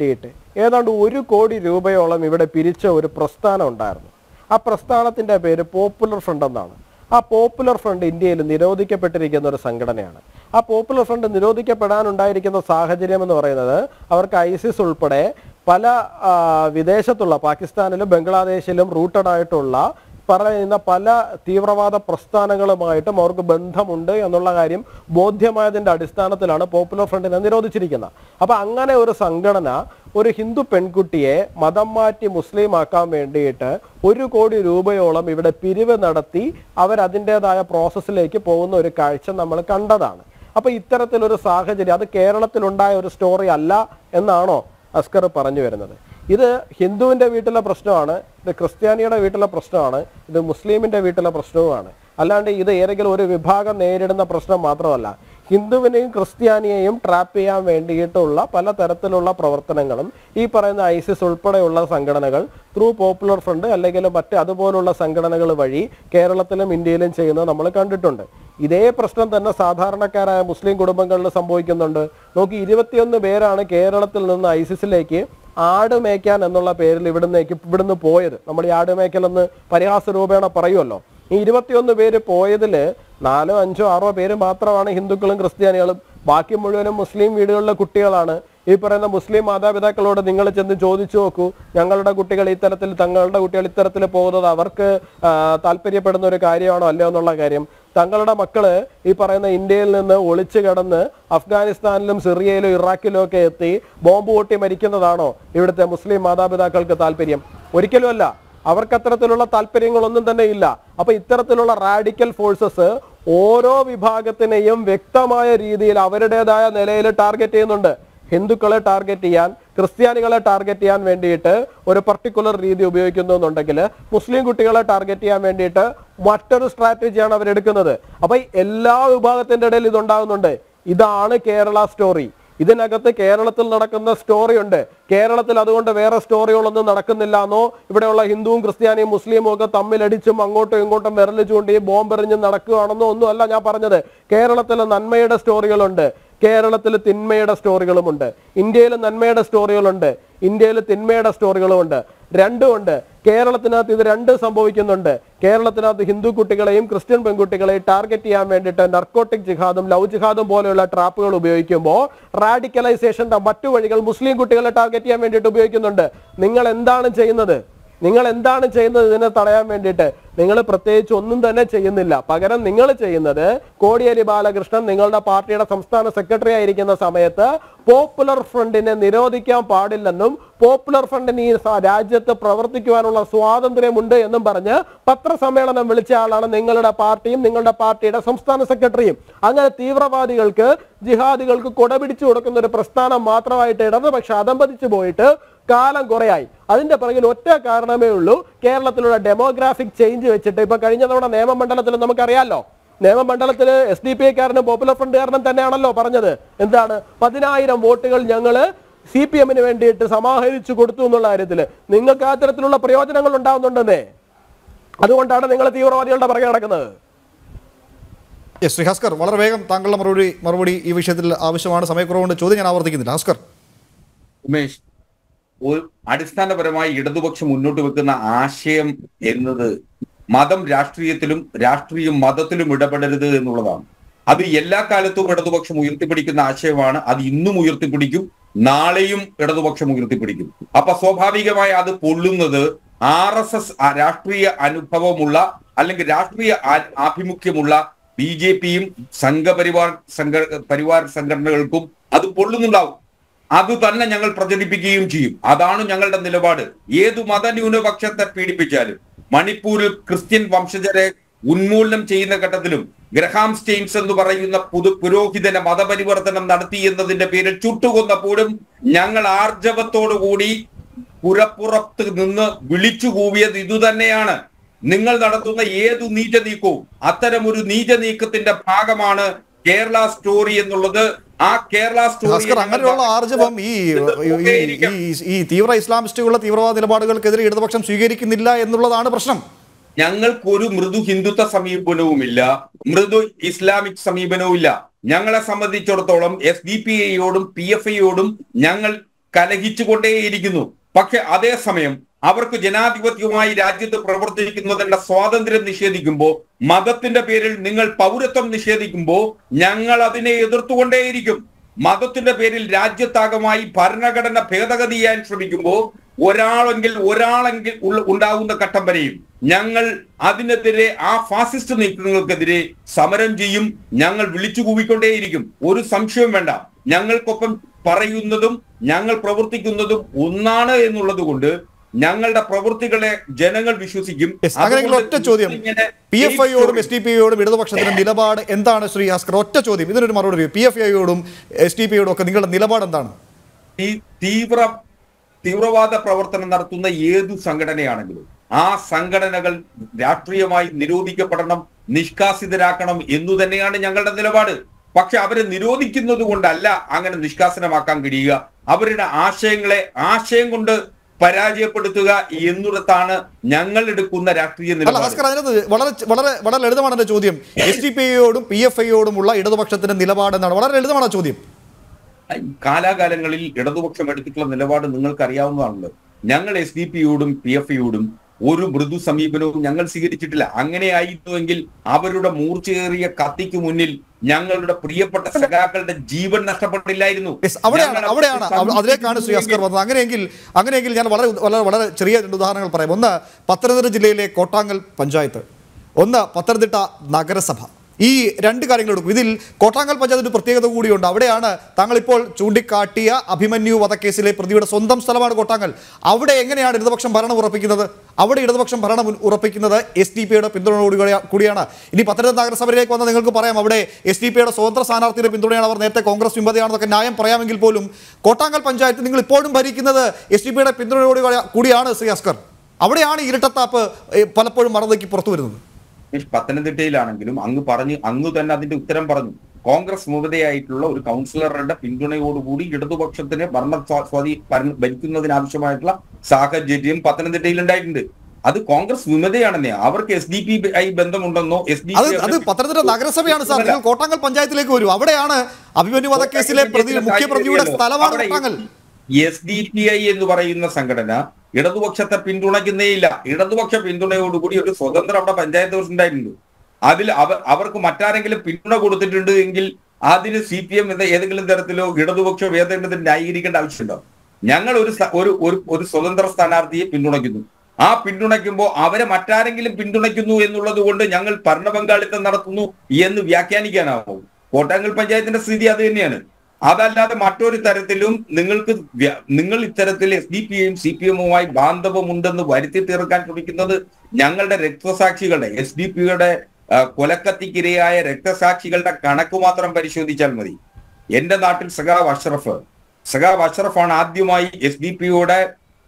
ഏതാണ്ട് ഒരു കോടി രൂപയോളം ഇവിടെ പിരിച്ച ഒരു പ്രസ്ഥാനം ഉണ്ടായിരുന്നു ആ പ്രസ്ഥാനത്തിന്റെ പേര് പോപ്പുലർ ഫ്രണ്ട് എന്നാണ് ആ പോപ്പുലർ ഫ്രണ്ട് ഇന്ത്യയിൽ നിരോധിക്കപ്പെട്ടിരിക്കുന്ന ഒരു സംഘടനയാണ് ആ പോപ്പുലർ ഫ്രണ്ട് നിരോധിക്കപ്പെടാനുണ്ടായിരിക്കുന്ന സാഹചര്യം എന്ന് പറയുന്നത് അവർക്ക് ഐസിസ് ഉൾപ്പെടെ പല ആ, വിദേശത്തുള്ള പാകിസ്ഥാനിലും ബംഗ്ലാദേശിലും റൂട്ടഡ് ആയിട്ടുള്ള പറയുന്ന പല തീവ്രവാദ പ്രസ്ഥാനങ്ങളുമായിട്ടും അവർക്ക് ബന്ധമുണ്ട് എന്നുള്ള കാര്യം ബോധ്യമായതിന്റെ അടിസ്ഥാനത്തിലാണ് പോപ്പുലർ ഫ്രണ്ടിനെ നിരോധിച്ചിരിക്കുന്നത് അപ്പൊ അങ്ങനെ ഒരു സംഘടന ഒരു ഹിന്ദു പെൺകുട്ടിയെ മതം മാറ്റി മുസ്ലിം ആക്കാൻ വേണ്ടിയിട്ട് ഒരു കോടി രൂപയോളം ഇവിടെ പിരിവ് നടത്തി അവരതിൻ്റെതായ പ്രോസസ്സിലേക്ക് പോകുന്ന ഒരു കാഴ്ച നമ്മൾ കണ്ടതാണ് അപ്പൊ ഇത്തരത്തിലൊരു സാഹചര്യം അത് കേരളത്തിലുണ്ടായ ഒരു സ്റ്റോറി അല്ല എന്നാണോ അസ്കർ പറഞ്ഞു വരുന്നത് ഇത് ഹിന്ദുവിന്റെ വീട്ടിലെ പ്രശ്നമാണ് ഇത് ക്രിസ്ത്യാനിയുടെ വീട്ടിലെ പ്രശ്നമാണ് ഇത് മുസ്ലിമിന്റെ വീട്ടിലെ പ്രശ്നവുമാണ് അല്ലാണ്ട് ഇത് ഏതെങ്കിലും ഒരു വിഭാഗം നേരിടുന്ന പ്രശ്നം മാത്രമല്ല ഹിന്ദുവിനെയും ക്രിസ്ത്യാനിയെയും ട്രാപ്പ് ചെയ്യാൻ വേണ്ടിയിട്ടുള്ള പല തരത്തിലുള്ള പ്രവർത്തനങ്ങളും ഈ പറയുന്ന ഐസിസ് ഉൾപ്പെടെയുള്ള സംഘടനകൾ ത്രൂ പോപ്പുലർ ഫ്രണ്ട് അല്ലെങ്കിൽ മറ്റ് അതുപോലുള്ള സംഘടനകൾ വഴി കേരളത്തിലും ഇന്ത്യയിലും ചെയ്യുന്നത് നമ്മൾ കണ്ടിട്ടുണ്ട് ഇതേ പ്രശ്നം തന്നെ സാധാരണക്കാരായ മുസ്ലിം കുടുംബങ്ങളിൽ സംഭവിക്കുന്നുണ്ട് നോക്കി ഇരുപത്തിയൊന്ന് പേരാണ് കേരളത്തിൽ നിന്ന് ഐസിസിലേക്ക് ആട് മേയ്ക്കാൻ എന്നുള്ള പേരിൽ ഇവിടുന്നേക്ക് ഇവിടുന്ന് പോയത് നമ്മൾ ഈ ആട് മേയ്ക്കൽ എന്ന് പരിഹാസ രൂപേണ പറയുമല്ലോ ഈ ഇരുപത്തിയൊന്ന് പേര് പോയതില് നാലോ അഞ്ചോ ആറോ പേര് മാത്രമാണ് ഹിന്ദുക്കളും ക്രിസ്ത്യാനികളും ബാക്കി മുഴുവനും മുസ്ലിം വീടുകളിലെ കുട്ടികളാണ് ഈ പറയുന്ന മുസ്ലിം മാതാപിതാക്കളോട് നിങ്ങൾ ചെന്ന് ചോദിച്ചു നോക്കൂ ഞങ്ങളുടെ കുട്ടികൾ ഇത്തരത്തിൽ തങ്ങളുടെ കുട്ടികൾ ഇത്തരത്തിൽ പോകുന്നത് അവർക്ക് ആ, താല്പര്യപ്പെടുന്ന ഒരു കാര്യമാണോ അല്ലയോ എന്നുള്ള കാര്യം തങ്ങളുടെ മക്കള് ഈ പറയുന്ന ഇന്ത്യയിൽ നിന്ന് ഒളിച്ചു കിടന്ന് അഫ്ഗാനിസ്ഥാനിലും സിറിയയിലും ഇറാഖിലും ഒക്കെ എത്തി ബോംബ് പൊട്ടി മരിക്കുന്നതാണോ ഇവിടുത്തെ മുസ്ലിം മാതാപിതാക്കൾക്ക് താല്പര്യം ഒരിക്കലുമല്ല അവർക്ക് അത്തരത്തിലുള്ള താല്പര്യങ്ങളൊന്നും തന്നെ ഇല്ല അപ്പൊ ഇത്തരത്തിലുള്ള റാഡിക്കൽ ഫോഴ്സസ് ഓരോ വിഭാഗത്തിനെയും വ്യക്തമായ രീതിയിൽ അവരുടേതായ നിലയിൽ ടാർഗറ്റ് ചെയ്യുന്നുണ്ട് ഹിന്ദുക്കളെ ടാർഗറ്റ് ചെയ്യാൻ ക്രിസ്ത്യാനികളെ ടാർഗറ്റ് ചെയ്യാൻ വേണ്ടിയിട്ട് ഒരു പർട്ടിക്കുലർ രീതി ഉപയോഗിക്കുന്നു എന്നുണ്ടെങ്കിൽ മുസ്ലിം കുട്ടികളെ ടാർഗറ്റ് ചെയ്യാൻ വേണ്ടിയിട്ട് മറ്റൊരു സ്ട്രാറ്റജിയാണ് അവരെടുക്കുന്നത് അപ്പൊ ഈ എല്ലാ വിഭാഗത്തിന്റെ ഇടയിൽ ഇതുണ്ടാകുന്നുണ്ട് ഇതാണ് കേരള സ്റ്റോറി ഇതിനകത്ത് കേരളത്തിൽ നടക്കുന്ന സ്റ്റോറി ഉണ്ട് കേരളത്തിൽ അതുകൊണ്ട് വേറെ സ്റ്റോറികളൊന്നും നടക്കുന്നില്ല എന്നോ ഇവിടെയുള്ള ഹിന്ദുവും ക്രിസ്ത്യാനിയും മുസ്ലിമും ഒക്കെ തമ്മിലടിച്ചും അങ്ങോട്ടും ഇങ്ങോട്ടും വിരൽ ചൂണ്ടി ബോംബെറിഞ്ഞും നടക്കുകയാണെന്നോ ഒന്നും അല്ല ഞാൻ പറഞ്ഞത് കേരളത്തിൽ നന്മയുടെ സ്റ്റോറികളുണ്ട് കേരളത്തിൽ തിന്മയുടെ സ്റ്റോറികളുമുണ്ട് ഇന്ത്യയിൽ നന്മയുടെ സ്റ്റോറികളുണ്ട് ഇന്ത്യയിൽ തിന്മയുടെ സ്റ്റോറികളുമുണ്ട് രണ്ടുമുണ്ട് കേരളത്തിനകത്ത് ഇത് രണ്ട് സംഭവിക്കുന്നുണ്ട് കേരളത്തിനകത്ത് ഹിന്ദു കുട്ടികളെയും ക്രിസ്ത്യൻ പെൺകുട്ടികളെയും ടാർഗറ്റ് ചെയ്യാൻ വേണ്ടിയിട്ട് നർക്കോട്ടിക് ജിഹാദും ലവ് ജിഹാദും പോലെയുള്ള ട്രാപ്പുകൾ ഉപയോഗിക്കുമ്പോൾ റാഡിക്കലൈസേഷന്റെ മറ്റു വഴികൾ മുസ്ലിം കുട്ടികളെ ടാർഗറ്റ് ചെയ്യാൻ വേണ്ടിയിട്ട് ഉപയോഗിക്കുന്നുണ്ട് നിങ്ങൾ എന്താണ് ചെയ്യുന്നത് നിങ്ങൾ എന്താണ് ചെയ്യുന്നത് ഇതിനെ തടയാൻ വേണ്ടിയിട്ട് നിങ്ങൾ പ്രത്യേകിച്ച് ഒന്നും തന്നെ ചെയ്യുന്നില്ല പകരം നിങ്ങൾ ചെയ്യുന്നത് കോടിയേരി ബാലകൃഷ്ണൻ നിങ്ങളുടെ പാർട്ടിയുടെ സംസ്ഥാന സെക്രട്ടറി ആയിരിക്കുന്ന സമയത്ത് പോപ്പുലർ ഫ്രണ്ടിനെ നിരോധിക്കാൻ പാടില്ലെന്നും പോപ്പുലർ ഫ്രണ്ടിന് ഈ സ- രാജ്യത്ത് പ്രവർത്തിക്കുവാനുള്ള സ്വാതന്ത്ര്യമുണ്ട് എന്നും പറഞ്ഞ് പത്രസമ്മേളനം വിളിച്ച ആളാണ് നിങ്ങളുടെ പാർട്ടിയും നിങ്ങളുടെ പാർട്ടിയുടെ സംസ്ഥാന സെക്രട്ടറിയും അങ്ങനെ തീവ്രവാദികൾക്ക് ജിഹാദികൾക്ക് കൊടപിടിച്ചു കൊടുക്കുന്ന ഒരു പ്രസ്ഥാനം മാത്രമായിട്ട് ഇടതുപക്ഷം അതമ്പതിച്ചു പോയിട്ട് കാലം കുറയായി അതിന്റെ പിറകിൽ ഒറ്റ കാരണമേ ഉള്ളൂ കേരളത്തിലുള്ള ഡെമോഗ്രാഫിക് ചേഞ്ച് വെച്ചിട്ട് ഇപ്പൊ കഴിഞ്ഞ തവണ നിയമമണ്ഡലത്തിൽ നമുക്കറിയാലോ നിയമമണ്ഡലത്തിൽ എസ് ഡി പി ഐക്കാരനും പോപ്പുലർ ഫ്രണ്ടുകാരനും തന്നെയാണല്ലോ പറഞ്ഞത് എന്താണ് പതിനായിരം വോട്ടുകൾ ഞങ്ങള് സി പി എമ്മിന് വേണ്ടിയിട്ട് സമാഹരിച്ചു കൊടുത്തു എന്നുള്ള കാര്യത്തിൽ നിങ്ങൾക്ക് ആ തരത്തിലുള്ള പ്രയോജനങ്ങൾ ഉണ്ടാവുന്നുണ്ടെന്നേ അതുകൊണ്ടാണ് നിങ്ങൾ തീവ്രവാദികളുടെ പുറകെ നടക്കുന്നത് യെസ് ശ്രീ ഹസ്കർ വളരെ വേഗം താങ്കളുടെ മറുപടി മറുപടി ഈ വിഷയത്തിൽ ആവശ്യമാണ് സമയക്കുറവുകൊണ്ട് ചോദ്യം ഞാൻ ആവർത്തിക്കുന്നില്ല ഹസ്കർ ഉമേഷ് ഒരു അടിസ്ഥാനപരമായി ഇടതുപക്ഷം മുന്നോട്ട് വെക്കുന്ന ആശയം എന്നത് മതം രാഷ്ട്രീയത്തിലും രാഷ്ട്രീയം മതത്തിലും ഇടപെടരുത് എന്നുള്ളതാണ് അത് എല്ലാ കാലത്തും ഇടതുപക്ഷം ഉയർത്തിപ്പിടിക്കുന്ന ആശയമാണ് അത് ഇന്നും ഉയർത്തിപ്പിടിക്കും നാളെയും ഇടതുപക്ഷം ഉയർത്തിപ്പിടിക്കും അപ്പൊ സ്വാഭാവികമായി അത് പൊള്ളുന്നത് ആർ എസ് എസ് രാഷ്ട്രീയ അനുഭവമുള്ള അല്ലെങ്കിൽ രാഷ്ട്രീയ ആ- ആഭിമുഖ്യമുള്ള ബി ജെ പിയും സംഘപരിവാർ സംഘ പരിവാർ സംഘടനകൾക്കും അത് പൊള്ളുന്നുണ്ടാവും അത് തന്നെ ഞങ്ങൾ പ്രചരിപ്പിക്കുകയും ചെയ്യും അതാണ് ഞങ്ങളുടെ നിലപാട് ഏതു മതന്യൂനപക്ഷത്തെ പീഡിപ്പിച്ചാലും മണിപ്പൂരിൽ ക്രിസ്ത്യൻ വംശജരെ ഉന്മൂലനം ചെയ്യുന്ന ഘട്ടത്തിലും ഗ്രഹാം സ്റ്റെയിൻസ് എന്ന് പറയുന്ന പുതു പുരോഹിതനെ മതപരിവർത്തനം നടത്തി എന്നതിന്റെ പേരിൽ ചുട്ടുകൊന്നപ്പോഴും ഞങ്ങൾ ആർജവത്തോടുകൂടി പുരപ്പുറത്ത് നിന്ന് വിളിച്ചു കൂവിയത് ഇതുതന്നെയാണ് നിങ്ങൾ നടത്തുന്ന ഏതു നീച നീക്കവും അത്തരം ഒരു നീച നീക്കത്തിന്റെ ഭാഗമാണ് കേരള സ്റ്റോറി എന്നുള്ളത് ആ കേരള സ്റ്റോറി ഹസ്കർ അങ്ങനെയുള്ള ആർജവം ഈ ഈ- ഈ- ഈ തീവ്ര ഇസ്ലാമിസ്റ്റുകളുടെ തീവ്രവാദ നിലപാടുകൾക്കെതിരെ ഇടതുപക്ഷം സ്വീകരിക്കുന്നില്ല എന്നുള്ളതാണ് പ്രശ്നം ഞങ്ങൾക്കൊരു മൃദു ഹിന്ദുത്വ സമീപനവുമില്ല മൃദു ഇസ്ലാമിക് സമീപനവും ഇല്ല ഞങ്ങളെ സംബന്ധിച്ചിടത്തോളം എസ് ഡി പി ഐയോടും പി എഫ് ഐയോടും ഞങ്ങൾ കലഹിച്ചുകൊണ്ടേയിരിക്കുന്നു പക്ഷെ അതേസമയം അവർക്ക് ജനാധിപത്യവുമായി രാജ്യത്ത് പ്രവർത്തിക്കുന്നതിനുള്ള സ്വാതന്ത്ര്യം നിഷേധിക്കുമ്പോൾ മതത്തിന്റെ പേരിൽ നിങ്ങൾ പൗരത്വം നിഷേധിക്കുമ്പോൾ ഞങ്ങൾ അതിനെ എതിർത്തുകൊണ്ടേയിരിക്കും മതത്തിന്റെ പേരിൽ രാജ്യത്താകമായി ഭരണഘടന ഭേദഗതി ചെയ്യാൻ ശ്രമിക്കുമ്പോൾ ഒരാളെങ്കിൽ ഒരാളെങ്കിൽ ഉള്ള- ഉണ്ടാകുന്ന ഘട്ടം വരെയും ഞങ്ങൾ അതിനെതിരെ ആ ഫാസിസ്റ്റ് നീക്കങ്ങൾക്കെതിരെ സമരം ചെയ്യും ഞങ്ങൾ വിളിച്ചു കൂവിക്കൊണ്ടേയിരിക്കും ഒരു സംശയവും വേണ്ട ഞങ്ങൾക്കൊപ്പം പറയുന്നതും ഞങ്ങൾ പ്രവർത്തിക്കുന്നതും ഒന്നാണ് എന്നുള്ളത് കൊണ്ട് ഞങ്ങളുടെ പ്രവൃത്തികളെ ജനങ്ങൾ വിശ്വസിക്കും Yes, അങ്ങനെയെങ്കിൽ ഒറ്റ ചോദ്യം ഇങ്ങനെ പി എഫ് ഐയോടും എസ് ഡി പി ഐയോടും ഇടതുപക്ഷത്തിന്റെ നിലപാട് എന്താണ് ശ്രീ ഭാസ്കർ ഒറ്റ ചോദ്യം ഇതിനൊരു മറുപടി പി എഫ് ഐയോടും എസ് ഡി പി ഐയോടും ഒക്കെ നിങ്ങളുടെ നിലപാട് എന്താണ് ഈ തീവ്ര തീവ്രവാദ പ്രവർത്തനം നടത്തുന്ന ഏതു സംഘടനയാണെങ്കിലും ആ സംഘടനകൾ രാഷ്ട്രീയമായി നിരോധിക്കപ്പെടണം നിഷ്കാസിതരാക്കണം എന്നു തന്നെയാണ് ഞങ്ങളുടെ നിലപാട് പക്ഷെ അവരെ നിരോധിക്കുന്നത് കൊണ്ടല്ല അങ്ങനെ നിഷ്കാസനമാക്കാൻ കഴിയുക അവരുടെ ആശയങ്ങളെ ആശയം കൊണ്ട് പരാജയപ്പെടുത്തുക എന്നിടത്താണ് ഞങ്ങൾ എടുക്കുന്ന രാഷ്ട്രീയ അല്ല നിലപാട് ഭാസ്കർ അതിനകത്ത് വളരെ വളരെ വളരെ ലളിതമാണ് എന്റെ ചോദ്യം എസ് ഡി പി ഐയോടും പി എഫ് ഐയോടുമുള്ള ഇടതുപക്ഷത്തിന്റെ നിലപാട് എന്താണ് വളരെ ലളിതമാണ് ആ ചോദ്യം കാലാകാലങ്ങളിൽ ഇടതുപക്ഷം എടുത്തിട്ടുള്ള നിലപാട് നിങ്ങൾക്ക് അറിയാവുന്നതാണല്ലോ ഞങ്ങൾ എസ് ഡി പിയോടും പി എഫ് ഐയോടും ഒരു മൃദു സമീപനവും ഞങ്ങൾ സ്വീകരിച്ചിട്ടില്ല അങ്ങനെയായിരുന്നുവെങ്കിൽ അവരുടെ മൂർച്ചയേറിയ കത്തിക്ക് മുന്നിൽ ഞങ്ങളുടെ പ്രിയപ്പെട്ട സഖാക്കളുടെ ജീവൻ നഷ്ടപ്പെട്ടില്ലായിരുന്നു Yes, അവിടെയാണ് ഞങ്ങൾ അവിടെയാണ് അവർക്ക് അവ- അതിലേക്കാണ് ശ്രീ അസ്കർ വന്നത് അങ്ങനെയെങ്കിൽ അങ്ങനെയെങ്കിൽ ഞാൻ വളരെ ഉദ- വളരെ വളരെ ചെറിയ രണ്ട് ഉദാഹരണങ്ങൾ പറയാം ഒന്ന് പത്തനംതിട്ട ജില്ലയിലെ കോട്ടാങ്കൽ പഞ്ചായത്ത് ഒന്ന് പത്തനംതിട്ട നഗരസഭ ഈ രണ്ട് കാര്യങ്ങൾ എടുക്കും ഇതിൽ കോട്ടാങ്കൽ പഞ്ചായത്തിന് പ്രത്യേകത കൂടിയുണ്ട് അവിടെയാണ് താങ്കൾ ഇപ്പോൾ ചൂണ്ടിക്കാട്ടിയ അഭിമന്യു വധക്കേസിലെ പ്രതിയുടെ സ്വന്തം സ്ഥലമാണ് കോട്ടാങ്കൽ അവിടെ എങ്ങനെയാണ് ഇടതുപക്ഷം ഭരണം ഉറപ്പിക്കുന്നത് അവിടെ ഇടതുപക്ഷം ഭരണം ഉൻ- ഉറപ്പിക്കുന്നത് എസ് ഡി പിയുടെ പിന്തുണയോട് കൂടിയാണ് ഇനി പത്തനംതിട്ട നഗരസഭയിലേക്ക് വന്നാൽ നിങ്ങൾക്ക് പറയാം അവിടെ എസ് ഡി പിയുടെ സ്വതന്ത്ര സ്ഥാനാർത്ഥിയുടെ പിന്തുണയാണ് അവർ നേരത്തെ കോൺഗ്രസ് വിമതയാണെന്നൊക്കെ ന്യായം പറയാമെങ്കിൽ പോലും കോട്ടാങ്കൽ പഞ്ചായത്ത് നിങ്ങൾ ഇപ്പോഴും ഭരിക്കുന്നത് എസ് ഡി പിയുടെ പിന്തുണയോട് കൂടിയാണ് ശ്രീ അസ്കർ അവിടെയാണ് ഇരട്ടത്താപ്പ് ഏ, പലപ്പോഴും മറന്നേക്ക് പുറത്തു വരുന്നത് ഈ പത്തനംതിട്ടയിലാണെങ്കിലും അങ്ങ് പറഞ്ഞു അങ്ങ് തന്നെ അതിന്റെ ഉത്തരം പറഞ്ഞു കോൺഗ്രസ് മുഖതയായിട്ടുള്ള ഒരു കൗൺസിലറുടെ പിന്തുണയോടുകൂടി ഇടതുപക്ഷത്തിന് ഭരണ സ്വാ- സ്വാധീ ഭരണ- ഭരിക്കുന്നതിനാവശ്യമായിട്ടുള്ള സാഹചര്യം പത്തനംതിട്ടയിൽ ഉണ്ടായിട്ടുണ്ട് അത് കോൺഗ്രസ് വിമതയാണെന്നേ അവർക്ക് എസ് ഡി പി ആയി ബന്ധമുണ്ടെന്നോ എസ് ഡി അത് അത് പത്തനംതിട്ട നഗരസഭയാണ് സാർ നിങ്ങൾ കോട്ടാങ്കൽ പഞ്ചായത്തിലേക്ക് വരൂ അവിടെയാണ് അഭിമന്യു വധക്കേസിലെ പ്രതി മുഖ്യപ്രതിയുടെ സ്ഥലമാണ് Kottangal S D P I എന്ന് പറയുന്ന സംഘടന ഇടതുപക്ഷത്തെ പിന്തുണയ്ക്കുന്നേയില്ല ഇടതുപക്ഷ പിന്തുണയോടുകൂടി ഒരു സ്വതന്ത്ര അവിടെ പഞ്ചായത്ത് പ്രസിഡന്റ് ഉണ്ടായിട്ടുണ്ട് അതിൽ അവർ അവർക്ക് മറ്റാരെങ്കിലും പിന്തുണ കൊടുത്തിട്ടുണ്ട് എങ്കിൽ അതിന് സി പി എം എന്ന ഏതെങ്കിലും തരത്തിലോ ഇടതുപക്ഷ ഏതെങ്കിലും ന്യായീകരിക്കേണ്ട ആവശ്യമുണ്ടോ ഞങ്ങൾ ഒരു സ- ഒരു ഒരു- ഒരു സ്വതന്ത്ര സ്ഥാനാർത്ഥിയെ പിന്തുണയ്ക്കുന്നു ആ പിന്തുണയ്ക്കുമ്പോൾ അവരെ മറ്റാരെങ്കിലും പിന്തുണയ്ക്കുന്നു എന്നുള്ളത് കൊണ്ട് ഞങ്ങൾ ഭരണപങ്കാളിത്തം നടത്തുന്നു എന്ന് വ്യാഖ്യാനിക്കാനാവും കോട്ടാങ്കൽ പഞ്ചായത്തിന്റെ സ്ഥിതി അത് തന്നെയാണ് അതല്ലാതെ മറ്റൊരു തരത്തിലും നിങ്ങൾക്ക് വ്യ- നിങ്ങൾ ഇത്തരത്തിൽ എസ് ഡി പി യും സി പി എമ്മുമായി ബാന്ധവമുണ്ടെന്ന് വരുത്തി തീർക്കാൻ ശ്രമിക്കുന്നത് ഞങ്ങളുടെ രക്തസാക്ഷികളുടെ എസ് ഡി പിയുടെ കൊലക്കത്തിക്കിരയായ രക്തസാക്ഷികളുടെ കണക്ക് മാത്രം പരിശോധിച്ചാൽ മതി എന്റെ നാട്ടിൽ സഖാവ് അഷ്റഫ് സഖാവ് അഷ്റഫാണ് ആദ്യമായി എസ് ഡി പിയുടെ